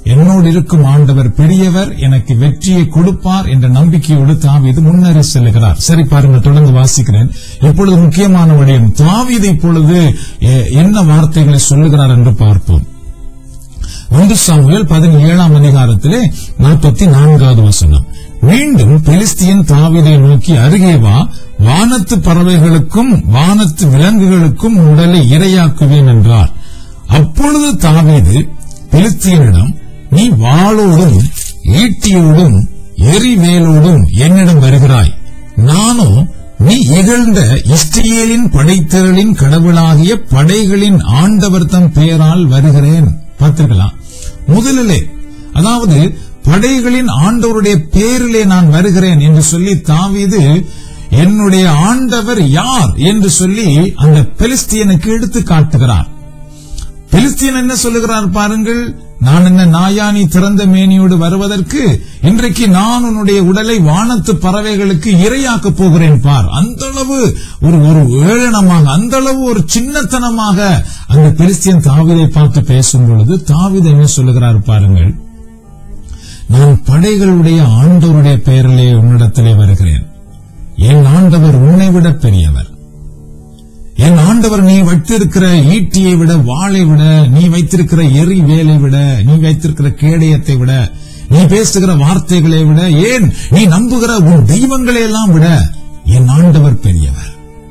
என்னோடு இருக்கும் ஆண்டவர் பெரியவர் எனக்கு வெற்றியை கொடுப்பார் என்ற நம்பிக்கையோடு தாவீது முன்னேறி செல்லுகிறார் சரி பாருங்க தொடர்ந்து வாசிக்கிறேன் இப்பொழுது முக்கியமான விடயம் தாவீது இப்பொழுது எ- என்ன வார்த்தைகளை சொல்லுகிறார் என்று பார்ப்போம் ஒன்று சாமுவேல் பதினேழாம் அதிகாரத்திலே நாற்பத்தி நான்காவது வசனம் மீண்டும் பெலிஸ்தியன் தாவீதை நோக்கி அருகே வா வானத்து பறவைகளுக்கும் வானத்து விலங்குகளுக்கும் உன் உடலை இரையாக்குவேன் என்றார் அப்பொழுது தாவீது பெலிஸ்தியனிடம் நீ வாளோடும் ஈட்டியோடும் எரிவேலோடும் என்னிடம் வருகிறாய் நானோ நீ இகழ்ந்த இஸ்ரேலின் படைத்திரளின் கடவுளாகிய படைகளின் ஆண்டவர் தம் பெயரால் வருகிறேன் பார்த்திருக்கலாம் முதலிலே அதாவது படைகளின் ஆண்டவருடைய பேரிலே நான் வருகிறேன் என்று சொல்லி தாவீது என்னுடைய ஆண்டவர் யார் என்று சொல்லி அந்த பெலிஸ்தியனுக்கு எடுத்து காட்டுகிறார் பெலிஸ்தியன் என்ன சொல்லுகிறார் பாருங்கள் நான் என்ன நாயானி திறந்த மேனியோடு வருவதற்கு இன்றைக்கு நான் உன்னுடைய உடலை வானத்து பறவைகளுக்கு இரையாக்கப் போகிறேன் பார் அந்த அளவு ஒரு ஒரு ஏளனமாக அந்த அளவு ஒரு சின்னத்தனமாக அந்த பெலிஸ்தியன் தாவிதை பார்த்து பேசும் பொழுது தாவித என்ன சொல்லுகிறார் பாருங்கள் நான் படைகளுடைய ஆண்டவருடைய பெயரிலே உன்னிடத்திலே வருகிறேன் என் ஆண்டவர் உன்னை விட பெரியவர் என் ஆண்டவர் நீ வைத்திருக்கிற ஈட்டியை விட வாளை விட நீ வைத்திருக்கிற எரி வேலை விட நீ வைத்திருக்கிற கேடயத்தை விட நீ பேசுகிற வார்த்தைகளை விட ஏன் நீ நம்புகிற உன் தெய்வங்களை எல்லாம் விட என் ஆண்டவர் பெரியவர்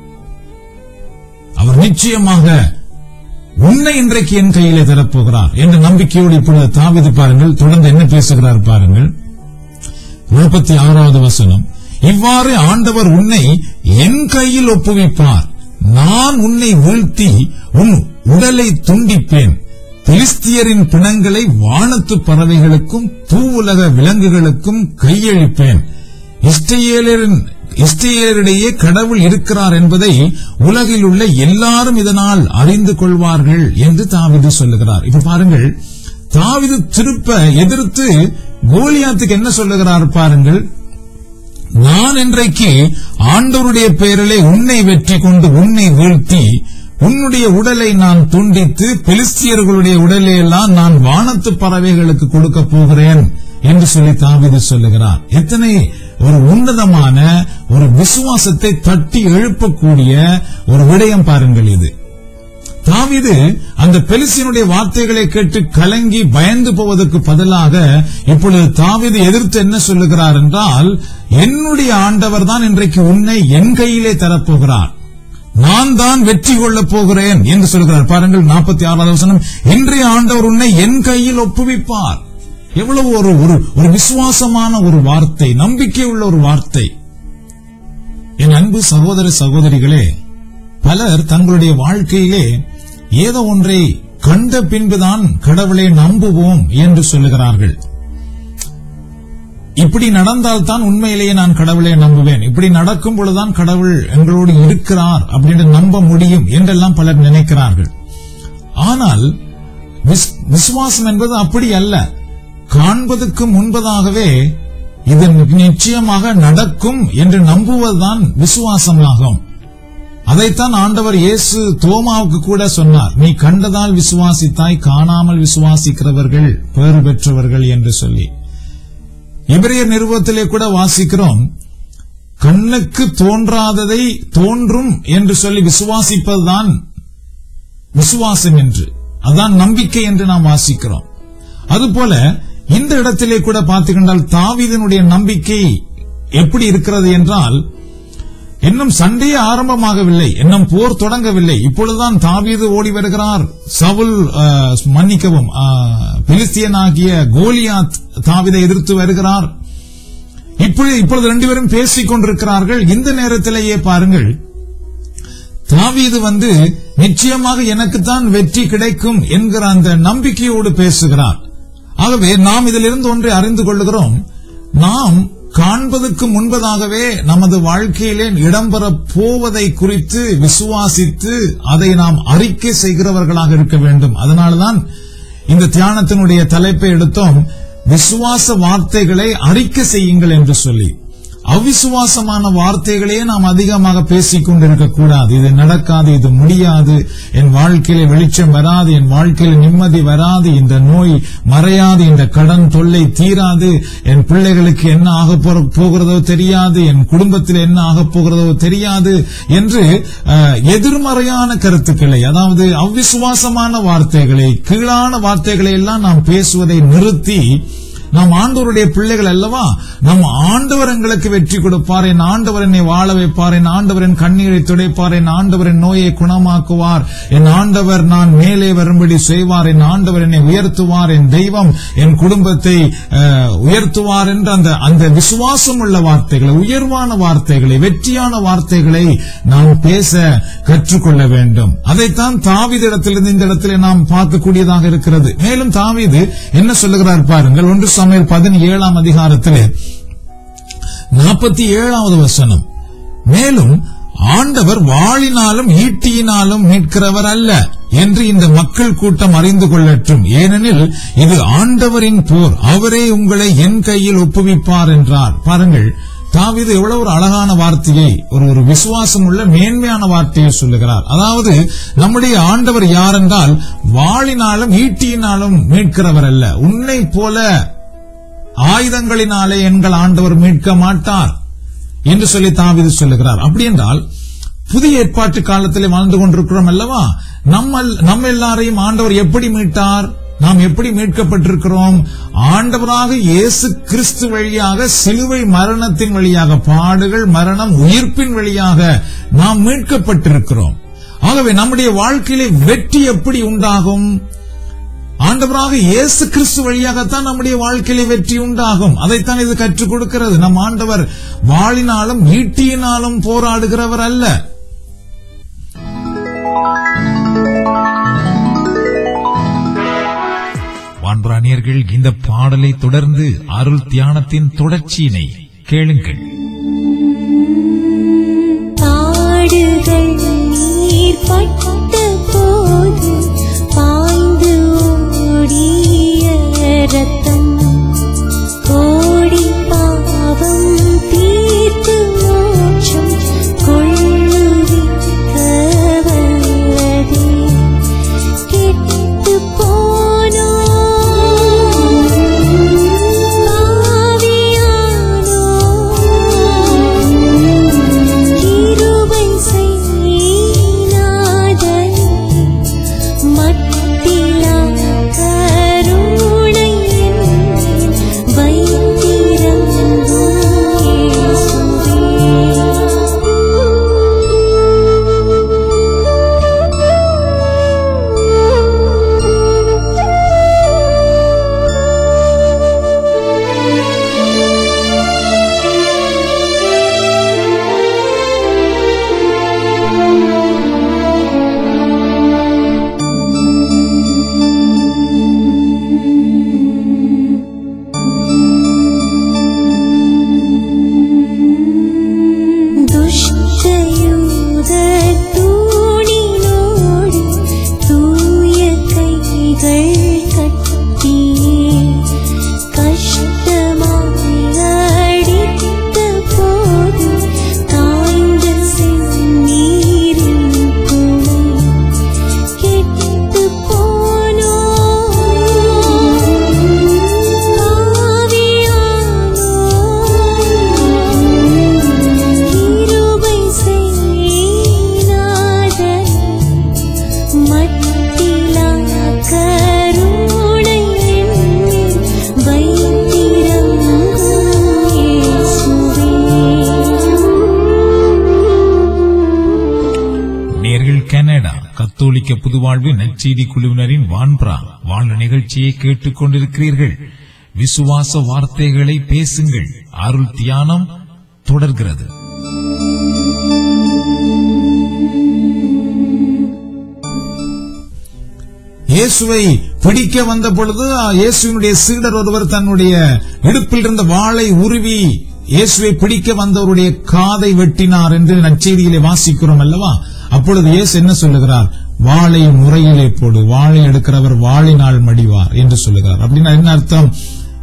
அவர் நிச்சயமாக உன்னை இன்றைக்கு என் கையிலே தரப்போகிறார் என்ற நம்பிக்கையோடு இப்பொழுது தாவிது பாருங்கள் தொடர்ந்து என்ன பேசுகிறார் பாருங்கள் நாற்பத்தி ஆறாவது வசனம் இவ்வாறு ஆண்டவர் உன்னை என் கையில் ஒப்புவிப்பார் நான் உன்னை வீழ்த்தி உன் உடலை துண்டிப்பேன் பிலிஸ்தியரின் பிணங்களை வானத்து பறவைகளுக்கும் பூவுலக விலங்குகளுக்கும் கையளிப்பேன் இஸ்ரேலரின் இஸ்ரேலரிடையே கடவுள் இருக்கிறார் என்பதை உலகில் உள்ள எல்லாரும் இதனால் அறிந்து கொள்வார்கள் என்று தாவிது சொல்லுகிறார் இப்ப பாருங்கள் தாவிது திருப்ப எதிர்த்து கோலியாத்துக்கு என்ன சொல்லுகிறார் பாருங்கள் நான் இன்றைக்கு ஆண்டவருடைய பெயரிலே உன்னை வெற்றி கொண்டு உன்னை வீழ்த்தி உன்னுடைய உடலை நான் துண்டித்து பெலிஸ்தியர்களுடைய உடலை எல்லாம் நான் வானத்து பறவைகளுக்கு கொடுக்க போகிறேன் என்று சொல்லி தாவிது சொல்லுகிறார் எத்தனை ஒரு உன்னதமான ஒரு விசுவாசத்தை தட்டி எழுப்பக்கூடிய ஒரு விடயம் பாருங்கள் இது தாவீது அந்த பெலிசியனுடைய வார்த்தைகளை கேட்டு கலங்கி பயந்து போவதற்கு பதிலாக இப்பொழுது தாவீது எதிர்த்து என்ன சொல்லுகிறார் என்றால் என்னுடைய ஆண்டவர் தான் இன்றைக்கு உன்னை என் கையிலே தரப்போகிறார் நான் தான் வெற்றி கொள்ளப் போகிறேன் என்று சொல்கிறார் பாருங்கள் நாற்பத்தி ஆறாவது வசனம் இன்றைய ஆண்டவர் உன்னை என் கையில் ஒப்புவிப்பார் எவ்வளவு ஒரு ஒரு ஒரு விசுவாசமான ஒரு வார்த்தை நம்பிக்கை உள்ள ஒரு வார்த்தை என் அன்பு சகோதர சகோதரிகளே பலர் தங்களுடைய வாழ்க்கையிலே ஏதோ ஒன்றை கண்ட பின்புதான் கடவுளை நம்புவோம் என்று சொல்லுகிறார்கள் இப்படி நடந்தால் தான் உண்மையிலேயே நான் கடவுளை நம்புவேன் இப்படி நடக்கும் பொழுதுதான் கடவுள் எங்களோடு இருக்கிறார் அப்படின்னு நம்ப முடியும் என்றெல்லாம் பலர் நினைக்கிறார்கள் ஆனால் விஸ்- விசுவாசம் என்பது அப்படி அல்ல காண்பதற்கு முன்பதாகவே இது நிச்சயமாக நடக்கும் என்று நம்புவதுதான் விசுவாசமாகும் அதைத்தான் ஆண்டவர் இயேசு தோமாவுக்கு கூட சொன்னார் நீ கண்டதால் விசுவாசித்தாய் காணாமல் விசுவாசிக்கிறவர்கள் பேறு பெற்றவர்கள் என்று சொல்லி எபிரேயர் நிறுவத்திலே கூட வாசிக்கிறோம் கண்ணுக்கு தோன்றாததை தோன்றும் என்று சொல்லி விசுவாசிப்பதுதான் விசுவாசம் என்று அதான் நம்பிக்கை என்று நாம் வாசிக்கிறோம் அதுபோல இந்த இடத்திலே கூட பார்த்துக்கொண்டால் தாவீதனுடைய நம்பிக்கை எப்படி இருக்கிறது என்றால் இன்னும் சண்டையே ஆரம்பமாகவில்லை இன்னும் போர் தொடங்கவில்லை இப்பொழுதுதான் தாவீது ஓடி வருகிறார் சவுல் அஹ், மன்னிக்கவும் அஹ், பெலிஸ்தியன் ஆகிய கோலியாத் தாவீதை எதிர்த்து வருகிறார் இப்பொழுது இப்பொழுது ரெண்டு பேரும் பேசிக் கொண்டிருக்கிறார்கள் இந்த நேரத்திலேயே பாருங்கள் தாவீது வந்து நிச்சயமாக எனக்குத்தான் வெற்றி கிடைக்கும் என்கிற அந்த நம்பிக்கையோடு பேசுகிறார் ஆகவே நாம் இதிலிருந்து ஒன்றை அறிந்து கொள்ளுகிறோம் நாம் காண்பதற்கு முன்பதாகவே நமது வாழ்க்கையிலே இடம்பெற போவதை குறித்து விசுவாசித்து அதை நாம் அறிக்கை செய்கிறவர்களாக இருக்க வேண்டும் அதனால்தான் இந்த தியானத்தினுடைய தலைப்பை எடுத்தோம் விசுவாச வார்த்தைகளை அறிக்கை செய்யுங்கள் என்று சொல்லி அவிசுவாசமான வார்த்தைகளையே நாம் அதிகமாக பேசிக் கொண்டிருக்க கூடாது இது நடக்காது இது முடியாது என் வாழ்க்கையில வெளிச்சம் வராது என் வாழ்க்கையில நிம்மதி வராது இந்த நோய் மறையாது இந்த கடன் தொல்லை தீராது என் பிள்ளைகளுக்கு என்ன ஆக போற- போகிறதோ தெரியாது என் குடும்பத்தில் என்ன ஆக போகிறதோ தெரியாது என்று அஹ், எதிர்மறையான கருத்துக்களை அதாவது அவ்விசுவாசமான வார்த்தைகளை கீழான வார்த்தைகளை எல்லாம் நாம் பேசுவதை நிறுத்தி நாம் ஆண்டவருடைய பிள்ளைகள் அல்லவா நம் ஆண்டவர் எங்களுக்கு வெற்றி கொடுப்பார் என் ஆண்டவர் என்னை வாழ வைப்பார் என் ஆண்டவர் என் கண்ணீரை துடைப்பார் என் ஆண்டவர் என் நோயை குணமாக்குவார் என் ஆண்டவர் நான் மேலே வரும்படி செய்வார் என் ஆண்டவர் என்னை உயர்த்துவார் என் தெய்வம் என் குடும்பத்தை அஹ், உயர்த்துவார் என்ற அந்த அந்த விசுவாசம் உள்ள வார்த்தைகளை உயர்வான வார்த்தைகளை வெற்றியான வார்த்தைகளை நாம் பேச கற்றுக்கொள்ள வேண்டும் அதைத்தான் தாவீதிடத்திலிருந்து இந்த இடத்திலே நாம் பார்க்கக்கூடியதாக இருக்கிறது மேலும் தாவீது என்ன சொல்லுகிறார் பாருங்கள் ஒன்று சமையல் பதினேழாம் அதிகாரத்திலே நாற்பத்தி ஏழாவது வசனம் மேலும் ஆண்டவர் வாளினாலும் ஈட்டியினாலும் மீட்கிறவர் அல்ல என்று இந்த மக்கள் கூட்டம் அறிந்து கொள்ளட்டும் ஏனெனில் இது ஆண்டவரின் போர் அவரே உங்களை என் கையில் ஒப்புவிப்பார் என்றார் பாருங்கள் தாவீது எவ்வளவு ஒரு அழகான வார்த்தையை ஒரு ஒரு விசுவாசம் உள்ள மேன்மையான வார்த்தையை சொல்லுகிறார் அதாவது நம்முடைய ஆண்டவர் யார் என்றால் வாளினாலும் ஈட்டியினாலும் மீட்கிறவர் அல்ல உன்னை போல ஆயுதங்களினாலே எங்கள் ஆண்டவர் மீட்க மாட்டார் என்று சொல்லி தாவீது சொல்லுகிறார் அப்படி என்றால் புதிய ஏற்பாட்டு காலத்திலே வாழ்ந்து கொண்டிருக்கிறோம் அல்லவா நம்ம நம்ம எல்லாரையும் ஆண்டவர் எப்படி மீட்டார் நாம் எப்படி மீட்கப்பட்டிருக்கிறோம் ஆண்டவராக இயேசு கிறிஸ்து வழியாக சிலுவை மரணத்தின் வழியாக பாடுகள் மரணம் உயிர்ப்பின் வழியாக நாம் மீட்கப்பட்டிருக்கிறோம் ஆகவே நம்முடைய வாழ்க்கையிலே வெற்றி எப்படி உண்டாகும் ஆண்டவராக இயேசு கிறிஸ்து வழியாகத்தான் நம்முடைய வாழ்க்கையில வெற்றி உண்டாகும் அதைத்தான் இது கற்றுக் கொடுக்கிறது நம் ஆண்டவர் வாளினாலும் ஈட்டியினாலும் போராடுகிறவர் அல்ல வான்பராணியர்கள் இந்த பாடலை தொடர்ந்து அருள் தியானத்தின் தொடர்ச்சியினை கேளுங்கள் பாடுகள் நீர் பட்ட போது பாய்ந்து ஓடிய ரத்தம் கோடி பாவம் தீர்த்து மோட்சம் கொள்ளுவிக்க வல்லதே கெட்டு போனோ பாவியானோ கிருபை செய்யாதே மட்டிலா கருணை வைத்திரங்கும் துஷ்டயூத தூணினோடு தூய கைகள் கட்டியே கஷ்டமாய் அடித்த போது காய்ந்த செந்நீரின் துணை கெட்டு போனோ பாவியானோ கிருபை செய்யாதே மட்டிலா கருணை வைத்திரங்கும் நேர்கள் கனடா கத்தோலிக்க புதுவாழ்வு நற்செய்தி குழுவினரின் வான்பரா வாழ்ந்த நிகழ்ச்சியை கேட்டுக் கொண்டிருக்கிறீர்கள் விசுவாச வார்த்தைகளை பேசுங்கள் அருள் தியானம் தொடர்கிறது இயேசுவை பிடிக்க வந்த பொழுது இயேசுவினுடைய சீடர் ஒருவர் தன்னுடைய இடுப்பில் இருந்த வாளை உருவி இயேசுவை பிடிக்க வந்தவருடைய காதை வெட்டினார் என்று நற்செய்தியிலே வாசிக்கிறோம் அல்லவா அப்பொழுது இயேசு என்ன சொல்லுகிறார் வாளை முறையிலே போடு வாளை எடுக்கிறவர் வாளினால் மடிவார் என்று சொல்லுகிறார் அப்படின்னா என்ன அர்த்தம்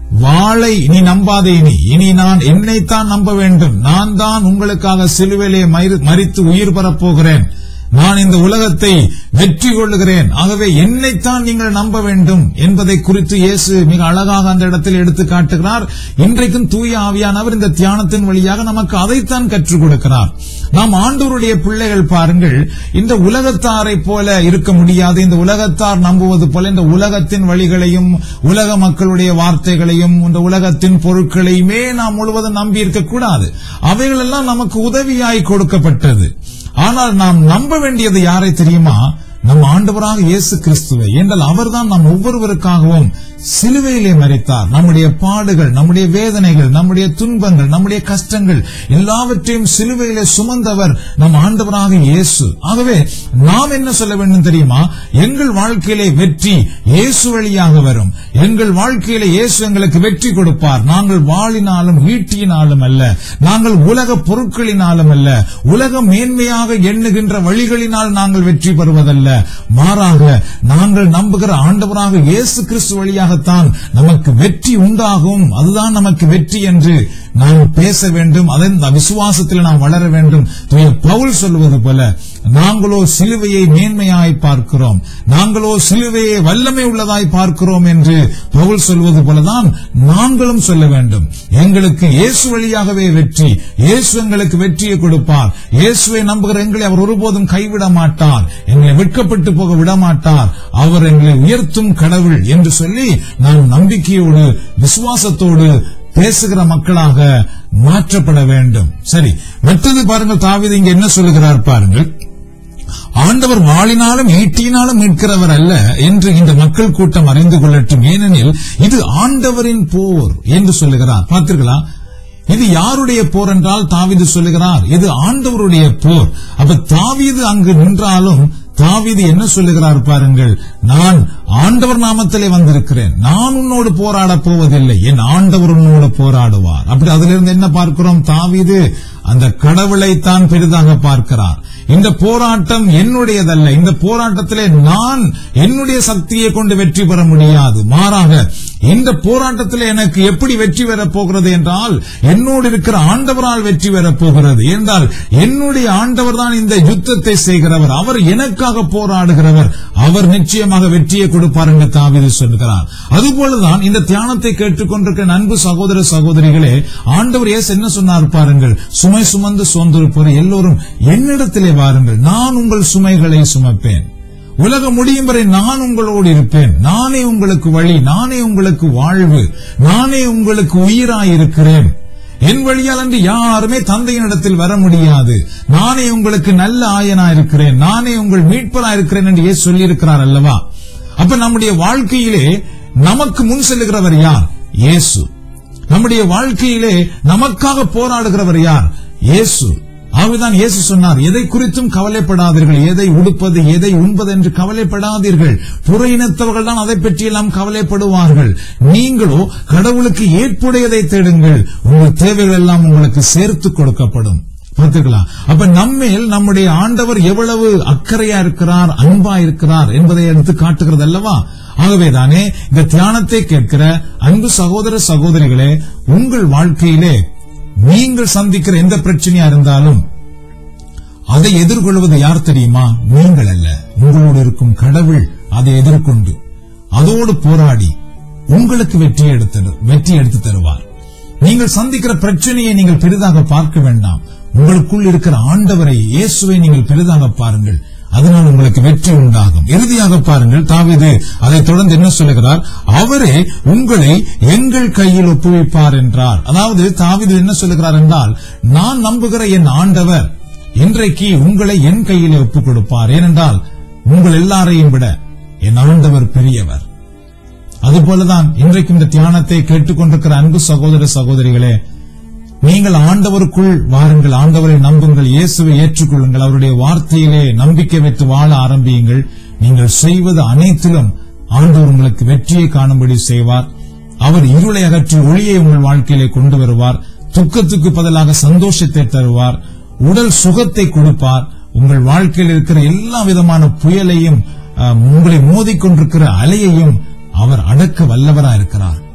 வாளை நீ நம்பாதே இனி இனி நான் என்னைத்தான் நம்ப வேண்டும் நான் தான் உங்களுக்காக சிலுவையிலே மரி- மரித்து உயிர் பெறப் போகிறேன் நான் இந்த உலகத்தை வெற்றி கொள்ளுகிறேன் ஆகவே என்னைத்தான் நீங்கள் நம்ப வேண்டும் என்பதை குறித்து இயேசு மிக அழகாக அந்த இடத்தில் எடுத்து காட்டுகிறார் இன்றைக்கும் தூய ஆவியானவர் இந்த தியானத்தின் வழியாக நமக்கு அதைத்தான் கற்றுக் கொடுக்கிறார் நாம் ஆண்டவருடைய பிள்ளைகள் பாருங்கள் இந்த உலகத்தாரை போல இருக்க முடியாது இந்த உலகத்தார் நம்புவது போல இந்த உலகத்தின் வழிகளையும் உலக மக்களுடைய வார்த்தைகளையும் இந்த உலகத்தின் பொருட்களையுமே நாம் முழுவதும் நம்பி இருக்க கூடாது அவைகளெல்லாம் நமக்கு உதவியாய் கொடுக்கப்பட்டது ஆனால் நாம் நம்ப வேண்டியது யாரை தெரியுமா நம் ஆண்டவராக இயேசு கிறிஸ்துவை என்றால் அவர்தான் நம் ஒவ்வொருவருக்காகவும் சிலுவையிலே மறித்தார் நம்முடைய பாடுகள் நம்முடைய வேதனைகள் நம்முடைய துன்பங்கள் நம்முடைய கஷ்டங்கள் எல்லாவற்றையும் சிலுவையிலே சுமந்தவர் நம் ஆண்டவராக இயேசு ஆகவே நாம் என்ன சொல்ல வேண்டும் தெரியுமா எங்கள் வாழ்க்கையிலே வெற்றி இயேசு வழியாக வரும் எங்கள் வாழ்க்கையிலே இயேசு எங்களுக்கு வெற்றி கொடுப்பார் நாங்கள் வாளினாலும் ஈட்டியினாலும் அல்ல நாங்கள் உலக பொருட்களினாலும் அல்ல உலக மேன்மையாக எண்ணுகின்ற வழிகளினால் நாங்கள் வெற்றி பெறுவதல்ல மாறாக நாங்கள் நம்புகிற ஆண்டவராக இயேசு கிறிஸ்து வழியாகத்தான் நமக்கு வெற்றி உண்டாகும் அதுதான் நமக்கு வெற்றி என்று நாம் பேச வேண்டும் அதன் விசுவாசத்தில் நாம் வளர வேண்டும் தூய பவுல் சொல்வது போல நாங்களோ சிலுவையை மேன்மையாய் பார்க்கிறோம் நாங்களோ சிலுவையை வல்லமை உள்ளதாய் பார்க்கிறோம் என்று பவுல் சொல்வது போலதான் நாங்களும் சொல்ல வேண்டும் எங்களுக்கு இயேசு வழியாகவே வெற்றி இயேசு எங்களுக்கு வெற்றியை கொடுப்பார் இயேசுவை நம்புகிற எங்களை அவர் ஒருபோதும் கைவிட மாட்டார் எங்களை வெட்கப்பட்டு போக விட மாட்டார் அவர் எங்களை உயர்த்தும் கடவுள் என்று சொல்லி நாம் நம்பிக்கையோடு விசுவாசத்தோடு பேசுகிற மக்களாக மாற்றப்பட வேண்டும் சரி மற்றது பாருங்கள் தாவீது இங்க என்ன சொல்லுகிறார் பாருங்கள் ஆண்டவர் வாளினாலும் ஈட்டியினாலும் மீட்கிறவர் அல்ல என்று இந்த மக்கள் கூட்டம் அறிந்து கொள்ளட்டும் ஏனெனில் இது ஆண்டவரின் போர் என்று சொல்லுகிறார் பார்த்தீர்களா இது யாருடைய போர் என்றால் தாவீது சொல்லுகிறார் இது ஆண்டவருடைய போர் அப்ப தாவீது அங்கு நின்றாலும் தாவீது என்ன சொல்லுகிறார் பாருங்கள் நான் ஆண்டவர் நாமத்திலே வந்திருக்கிறேன் நான் உன்னோடு போராடப் போவதில்லை என் ஆண்டவர் உன்னோடு போராடுவார் அப்படி அதிலிருந்து என்ன பார்க்கிறோம் தாவீது அந்த கடவுளை தான் பெரிதாக பார்க்கிறார் இந்த போராட்டம் என்னுடையதல்ல இந்த போராட்டத்திலே நான் என்னுடைய சக்தியை கொண்டு வெற்றி பெற முடியாது மாறாக இந்த போராட்டத்தில் எனக்கு எப்படி வெற்றி பெறப் போகிறது என்றால் என்னோடு இருக்கிற ஆண்டவரால் வெற்றி பெறப் போகிறது என்றால் என்னுடைய ஆண்டவர் தான் இந்த யுத்தத்தை செய்கிறவர் அவர் எனக்காக போராடுகிறவர் அவர் நிச்சயமாக வெற்றியை கொடுப்பார் என்று தாவீது சொல்கிறார் அதுபோலதான் இந்த தியானத்தை கேட்டுக்கொண்டிருக்கிற அன்பு சகோதர சகோதரிகளே ஆண்டவர் இயேசு என்ன சொன்னார் பாருங்கள் சுமை சுமந்து சோர்ந்திருப்போர் எல்லோரும் என்னிடத்திலே வாருங்கள் நான் உங்கள் சுமைகளை சுமப்பேன் உலகம் முடியும் வரை நான் உங்களோடு இருப்பேன் நானே உங்களுக்கு வழி நானே உங்களுக்கு வாழ்வு நானே உங்களுக்கு உயிராயிருக்கிறேன் என் வழியால் அன்று யாருமே தந்தையினிடத்தில் வர முடியாது நானே உங்களுக்கு நல்ல ஆயனா இருக்கிறேன் நானே உங்கள் மீட்பரா இருக்கிறேன் என்று இயேசு சொல்லியிருக்கிறார் அல்லவா அப்ப நம்முடைய வாழ்க்கையிலே நமக்கு முன் செல்லுகிறவர் யார் இயேசு நம்முடைய வாழ்க்கையிலே நமக்காக போராடுகிறவர் யார் இயேசு ஆகவேதான் இயேசு சொன்னார் எதை குறித்தும் கவலைப்படாதீர்கள் எதை உடுப்பது எதை உண்பது என்று கவலைப்படாதீர்கள் புற இனத்தவர்கள் தான் அதை பற்றியெல்லாம் கவலைப்படுவார்கள் நீங்களோ கடவுளுக்கு ஏற்புடையதை தேடுங்கள் உங்கள் தேவைகள் எல்லாம் உங்களுக்கு சேர்த்து கொடுக்கப்படும் பார்த்துக்கலாம் அப்ப நம்மேல் நம்முடைய ஆண்டவர் எவ்வளவு அக்கறையா இருக்கிறார் அன்பா இருக்கிறார் என்பதை எடுத்து காட்டுகிறது அல்லவா ஆகவேதானே இந்த தியானத்தை கேட்கிற அன்பு சகோதர சகோதரிகளே உங்கள் வாழ்க்கையிலே நீங்கள் சந்திக்கிற எந்த பிரச்சனையா இருந்தாலும் அதை எதிர்கொள்வது யார் தெரியுமா நீங்கள் அல்ல உங்களோடு இருக்கும் கடவுள் அதை எதிர்கொண்டு அதோடு போராடி உங்களுக்கு வெற்றி எடுத்து வெற்றி எடுத்து தருவார் நீங்கள் சந்திக்கிற பிரச்சனையை நீங்கள் பெரிதாக பார்க்க வேண்டாம் உங்களுக்குள் இருக்கிற ஆண்டவரை இயேசுவை நீங்கள் பெரிதாக பாருங்கள் அதனால் உங்களுக்கு வெற்றி உண்டாகும் இறுதியாக பாருங்கள் தாவீது அதை தொடர்ந்து என்ன சொல்லுகிறார் அவரே உங்களை எங்கள் கையில் ஒப்புவிப்பார் என்றார் அதாவது தாவீது என்ன சொல்லுகிறார் என்றால் நான் நம்புகிற என் ஆண்டவர் இன்றைக்கு உங்களை என் கையில் ஒப்புக் கொடுப்பார் ஏனென்றால் உங்கள் எல்லாரையும் விட என் ஆண்டவர் பெரியவர் அதுபோலதான் இன்றைக்கு இந்த தியானத்தை கேட்டுக்கொண்டிருக்கிற அன்பு சகோதர சகோதரிகளே நீங்கள் ஆண்டவருக்குள் வாருங்கள் ஆண்டவரை நம்புங்கள் இயேசுவை ஏற்றுக்கொள்ளுங்கள் அவருடைய வார்த்தையிலே நம்பிக்கை வைத்து வாழ ஆரம்பியுங்கள் நீங்கள் செய்வது அனைத்திலும் ஆண்டவர் உங்களுக்கு வெற்றியை காணும்படி செய்வார் அவர் இருளை அகற்றி ஒளியை உங்கள் வாழ்க்கையிலே கொண்டு வருவார் துக்கத்துக்கு பதிலாக சந்தோஷத்தை தருவார் உடல் சுகத்தை கொடுப்பார் உங்கள் வாழ்க்கையில் இருக்கிற எல்லா விதமான புயலையும் அஹ், உங்களை மோதிக்கொண்டிருக்கிற அலையையும் அவர் அடக்க வல்லவரா இருக்கிறார்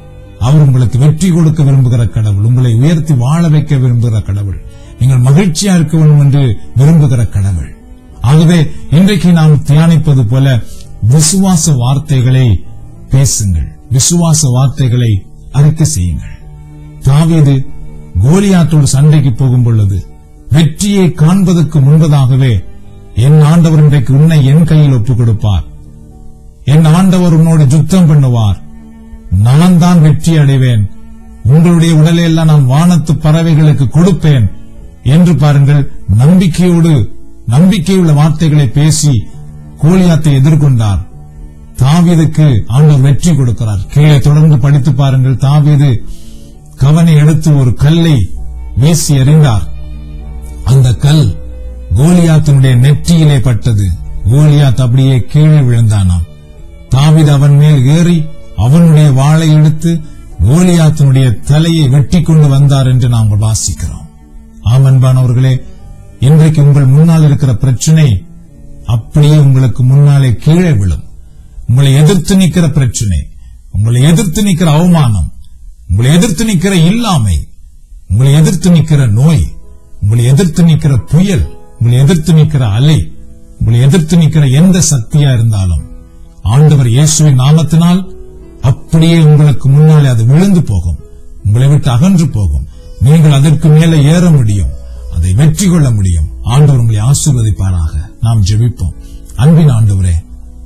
அவர் உங்களுக்கு வெற்றி கொடுக்க விரும்புகிற கடவுள் உங்களை உயர்த்தி வாழ வைக்க விரும்புகிற கடவுள் நீங்கள் மகிழ்ச்சியா இருக்க வேண்டும் என்று விரும்புகிற கடவுள் ஆகவே இன்றைக்கு நாம் தியானிப்பது போல விசுவாச வார்த்தைகளை பேசுங்கள் விசுவாச வார்த்தைகளை அறிக்கை செய்யுங்கள் தாவீது கோலியாத்தோடு சண்டைக்கு போகும் பொழுது வெற்றியை காண்பதற்கு முன்பதாகவே என் ஆண்டவர் இன்றைக்கு உன்னை என் கையில் ஒப்புக் கொடுப்பார் என் ஆண்டவர் உன்னோடு யுத்தம் பண்ணுவார் நான் தான் வெற்றி அடைவேன் உங்களுடைய உடலை எல்லாம் நான் வானத்து பறவைகளுக்கு கொடுப்பேன் என்று பாருங்கள் நம்பிக்கையோடு நம்பிக்கையுள்ள வார்த்தைகளை பேசி கோலியாத்தை எதிர்கொண்டார் தாவீதுக்கு ஆண்டவர் வெற்றி கொடுக்கிறார் கீழே தொடர்ந்து படித்து பாருங்கள் தாவீது கவனை எடுத்து ஒரு கல்லை வீசி எறிந்தார் அந்த கல் கோலியாத்தினுடைய நெற்றியிலே பட்டது கோலியாத் அப்படியே கீழே விழுந்தானாம் தாவீது அவன் மேல் ஏறி அவனுடைய வாளை எடுத்து கோலியாத்தினுடைய தலையை வெட்டி கொண்டு வந்தார் என்று நாம் வாசிக்கிறோம் ஆம் அன்பானவர்களே இன்றைக்கு உங்கள் முன்னால் இருக்கிற பிரச்சனை அப்படியே உங்களுக்கு முன்னாலே கீழே விழும் உங்களை எதிர்த்து நிற்கிற பிரச்சனை உங்களை எதிர்த்து நிற்கிற அவமானம் உங்களை எதிர்த்து நிற்கிற இல்லாமை உங்களை எதிர்த்து நிற்கிற நோய் உங்களை எதிர்த்து நிற்கிற புயல் உங்களை எதிர்த்து நிற்கிற அலை உங்களை எதிர்த்து நிற்கிற எந்த சக்தியா இருந்தாலும் ஆண்டவர் இயேசுவின் நாமத்தினால் அப்படியே உங்களுக்கு முன்னாலே அது விழுந்து போகும் உங்களை விட்டு அகன்று போகும் நீங்கள் அதற்கு மேலே ஏற முடியும் அதை வெற்றி கொள்ள முடியும் ஆண்டவர் உங்களை ஆசீர்வதிப்பாராக நாம் ஜெபிப்போம் அன்பின் ஆண்டவரே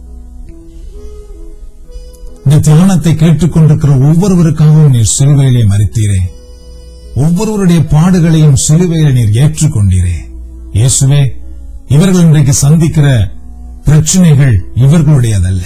இந்த தியானத்தை கேட்டுக்கொண்டிருக்கிற ஒவ்வொருவருக்காகவும் நீர் சிலுவையிலே மறித்தீரே ஒவ்வொருவருடைய பாடுகளையும் சிலுவையிலே நீர் ஏற்றுக்கொண்டீரே இயேசுவே இவர்கள் இன்றைக்கு சந்திக்கிற பிரச்சனைகள் இவர்களுடையதல்ல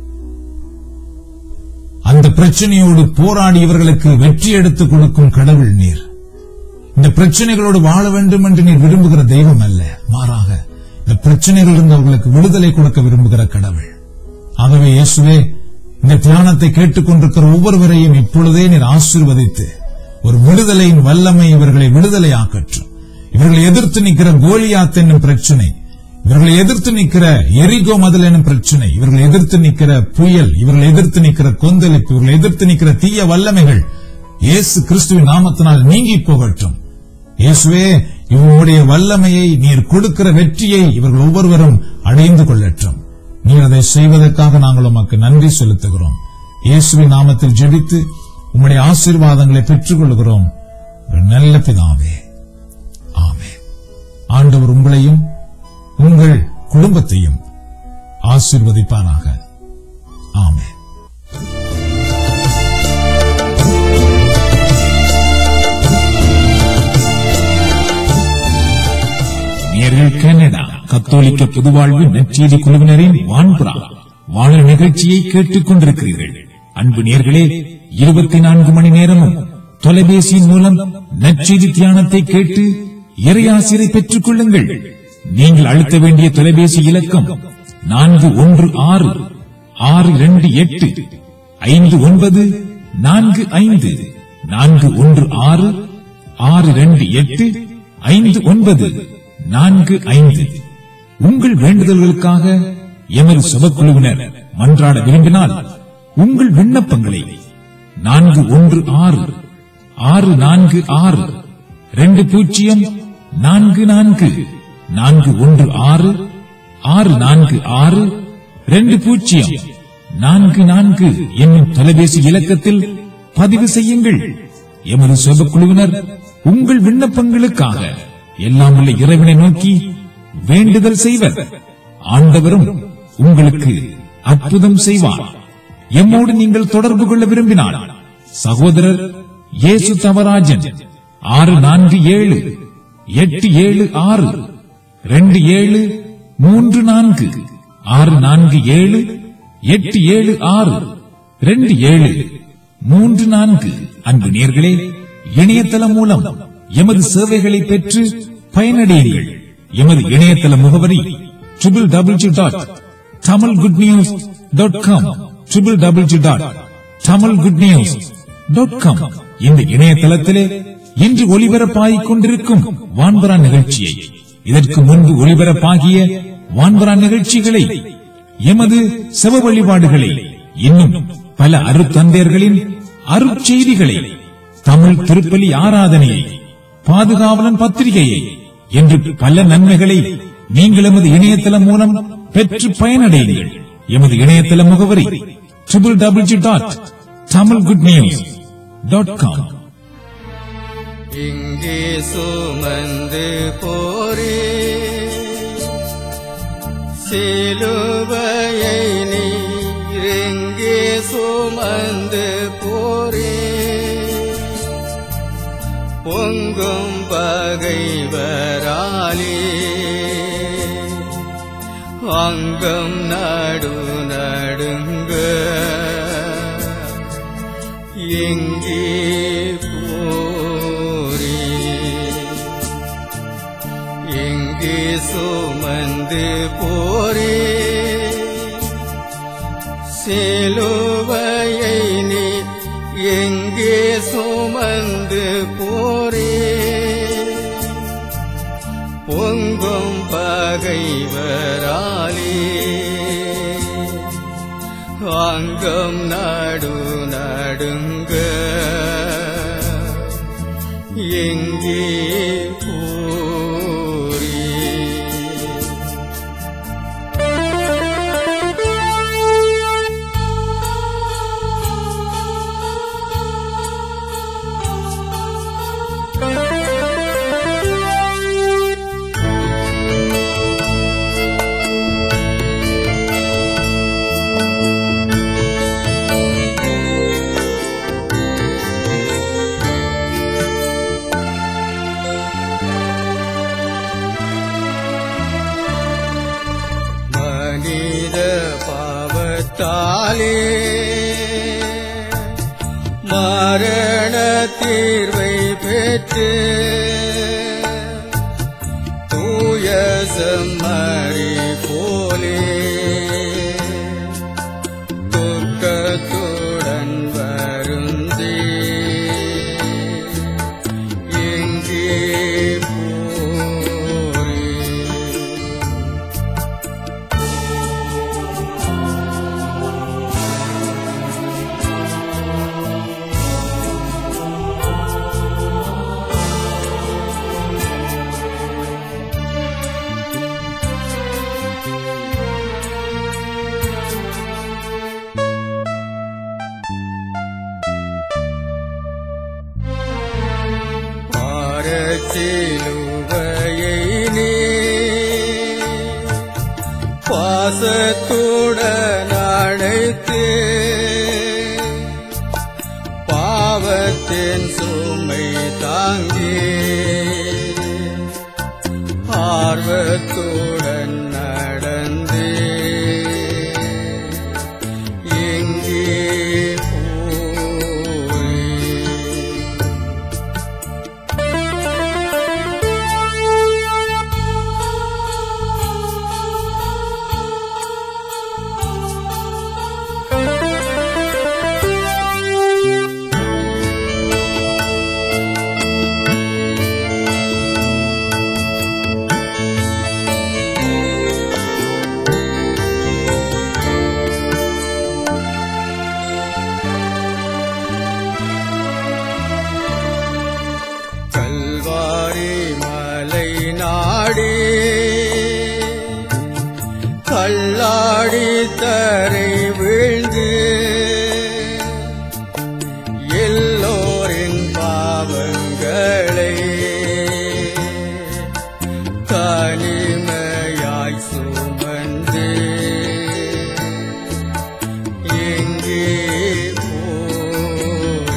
அந்த பிரச்சனையோடு போராடி இவர்களுக்கு வெற்றி எடுத்துக் கொடுக்கும் கடவுள் நீர் இந்த பிரச்சனைகளோடு வாழ வேண்டும் என்று நீர் விரும்புகிற தெய்வம் அல்ல மாறாக இந்த பிரச்சனைகளிலிருந்து அவர்களுக்கு விடுதலை கொடுக்க விரும்புகிற கடவுள் ஆகவே இயேசுவே இந்த தியானத்தை கேட்டுக்கொண்டிருக்கிற ஒவ்வொருவரையும் இப்பொழுதே நீர் ஆசீர்வதித்து ஒரு விடுதலையின் வல்லமை இவர்களை விடுதலை ஆக்கற்றும் இவர்களை எதிர்த்து நிற்கிற கோலியாத் என்னும் பிரச்சனை இவர்களை எதிர்த்து நிற்கிற எரிகோ மதல் எனும் பிரச்சனை இவர்களை எதிர்த்து நிற்கிற புயல் இவர்களை எதிர்த்து நிற்கிற கொந்தளிப்பு இவர்களை எதிர்த்து நிற்கிற தீய வல்லமைகள் இயேசு கிறிஸ்துவின் நாமத்தினால் நீங்கி போகட்டும் இயேசுவே இவருடைய வல்லமையை நீர் கொடுக்கிற வெற்றியை இவர்கள் ஒவ்வொருவரும் அடைந்து கொள்ளட்டும் நீர் அதை செய்வதற்காக நாங்கள் உமக்கு நன்றி செலுத்துகிறோம் இயேசுவின் நாமத்தில் ஜெபித்து உம்முடைய ஆசீர்வாதங்களை பெற்றுக் கொள்கிறோம் ஒரு நல்ல பிதாவே ஆமென் ஆண்டவர் உங்களையும் உங்கள் குடும்பத்தையும் ஆசீர்வதிப்பாராக ஆமென் நேர்கள் கனடா கத்தோலிக்க பொதுவாழ்வு நற்செய்தி குழுவினரின் வான்புறா வாழல் நிகழ்ச்சியை கேட்டுக் கொண்டிருக்கிறீர்கள் அன்பு நேர்களே இருபத்தி நான்கு மணி நேரமும் தொலைபேசியின் மூலம் நற்செய்தி தியானத்தை கேட்டு இறையாசிரை பெற்றுக் கொள்ளுங்கள் நீங்கள் அழுத்த வேண்டிய தொலைபேசி இலக்கம் நான்கு ஒன்று ஆறு ஆறு இரண்டு எட்டு ஐந்து ஒன்பது நான்கு ஐந்து நான்கு ஒன்று ஆறு ஆறு இரண்டு எட்டு ஐந்து ஒன்பது நான்கு ஐந்து உங்கள் வேண்டுதல்களுக்காக எமது சபக்குழுவினர் மன்றாட விரும்பினால் உங்கள் விண்ணப்பங்களை நான்கு ஒன்று ஆறு ஆறு நான்கு ஆறு ரெண்டு பூஜ்ஜியம் நான்கு நான்கு நான்கு ஒன்று ஆறு ஆறு நான்கு ஆறு ரெண்டு பூஜ்ஜியம் நான்கு நான்கு என்னும் தொலைபேசி இலக்கத்தில் பதிவு செய்யுங்கள் எமது சபக்குழுவினர் உங்கள் விண்ணப்பங்களுக்காக எல்லாம் உள்ள இறைவனை நோக்கி வேண்டுதல் செய்வர் ஆண்டவரும் உங்களுக்கு அற்புதம் செய்வார் எம்மோடு நீங்கள் தொடர்பு கொள்ள விரும்பினால் சகோதரர் இயேசு தவராஜன் ஆறு நான்கு ஏழு எட்டு ஏழு ஆறு ரெண்டு ஏழு மூன்று நான்கு ஆறு நான்கு ஏழு எட்டு ஏழு ஆறு ரெண்டு ஏழு மூன்று நான்கு அன்பு நேர்களே இணையதளம் மூலம் எமது சேவைகளை பெற்று பயனடையுங்கள் எமது இணையதள முகவரி triple double dot Tamil good news dot com triple double dot Tamil good news dot com இந்த இணையதளத்திலே இன்று ஒளிபரப்பாகிக் கொண்டிருக்கும் வான்பரா நிகழ்ச்சியை இதற்கு முன்பு ஒளிபரப்பாகிய வான்பரா நிகழ்ச்சிகளை எமது செவ வழிபாடுகளை இன்னும் பல அருத்தந்தையர்களின் அருட்செய்திகளை தமிழ் திருப்பலி ஆராதனையை பாதுகாவலன் பத்திரிகையை என்று பல நன்மைகளை நீங்கள் எமது இணையதளம் மூலம் பெற்று பயனடையுங்கள் எமது இணையதள முகவரி triple W dot Tamil good news dot com இங்கே சுமந்து போரே சிலுவையை நீர் எங்கே சுமந்து போரே பொங்கும் பகைவராலே அங்கம் நடு நடுங்க எங்கே போரே எங்கே சுமந்து போரே சிலுவையை நீ எங்கே சுமந்து போரே பொங்கும் பகைவராலே அங்கம் நடு நடுங்க எங்கே போரே மனித பாவத்தாலே மரண தீர்வை பெற்று தூய செம்மறி போலே துக்கத்துடன் வருந்தே எங்கே போரே பாரச்சிலுவையை நீ பாசத்துடன் அழைத்து பாவத்தின் சுமை தாங்கி ஆர்வத்துடன் நடந்து எங்கே போரே கல்வாரி மலை நாடி கல்லாடி தரை வீழ்ந்து எல்லோரின் பாவங்களை தனிமையாய் சுமந்து எங்கே போரே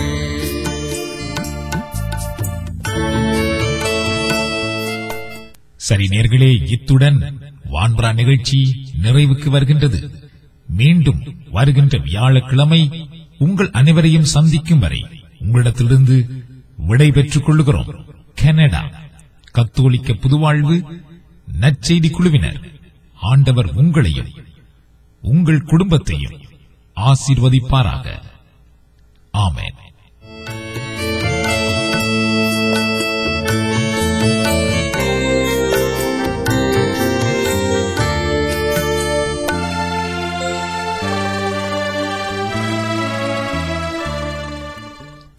சரி நேர்களே இத்துடன் வான்பரா நிகழ்ச்சி நிறைவுக்கு வருகின்றது மீண்டும் வருகின்ற வியாழக்கிழமை உங்கள் அனைவரையும் சந்திக்கும் வரை உங்களிடத்திலிருந்து விடை பெற்றுக் கொள்ளுகிறோம் கனடா கத்தோலிக்க புதுவாழ்வு நற்செய்தி குழுவினர் ஆண்டவர் உங்களையும் உங்கள் குடும்பத்தையும் ஆசீர்வதிப்பாராக ஆமென்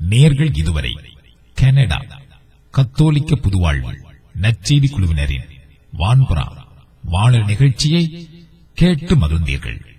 நேர்கள் இதுவரை கனடா கத்தோலிக்க புதுவாழ்வு நற்செய்தி குழுவினரின் வான்புறா வாழ நிகழ்ச்சியை கேட்டு மகிழ்ந்தீர்கள்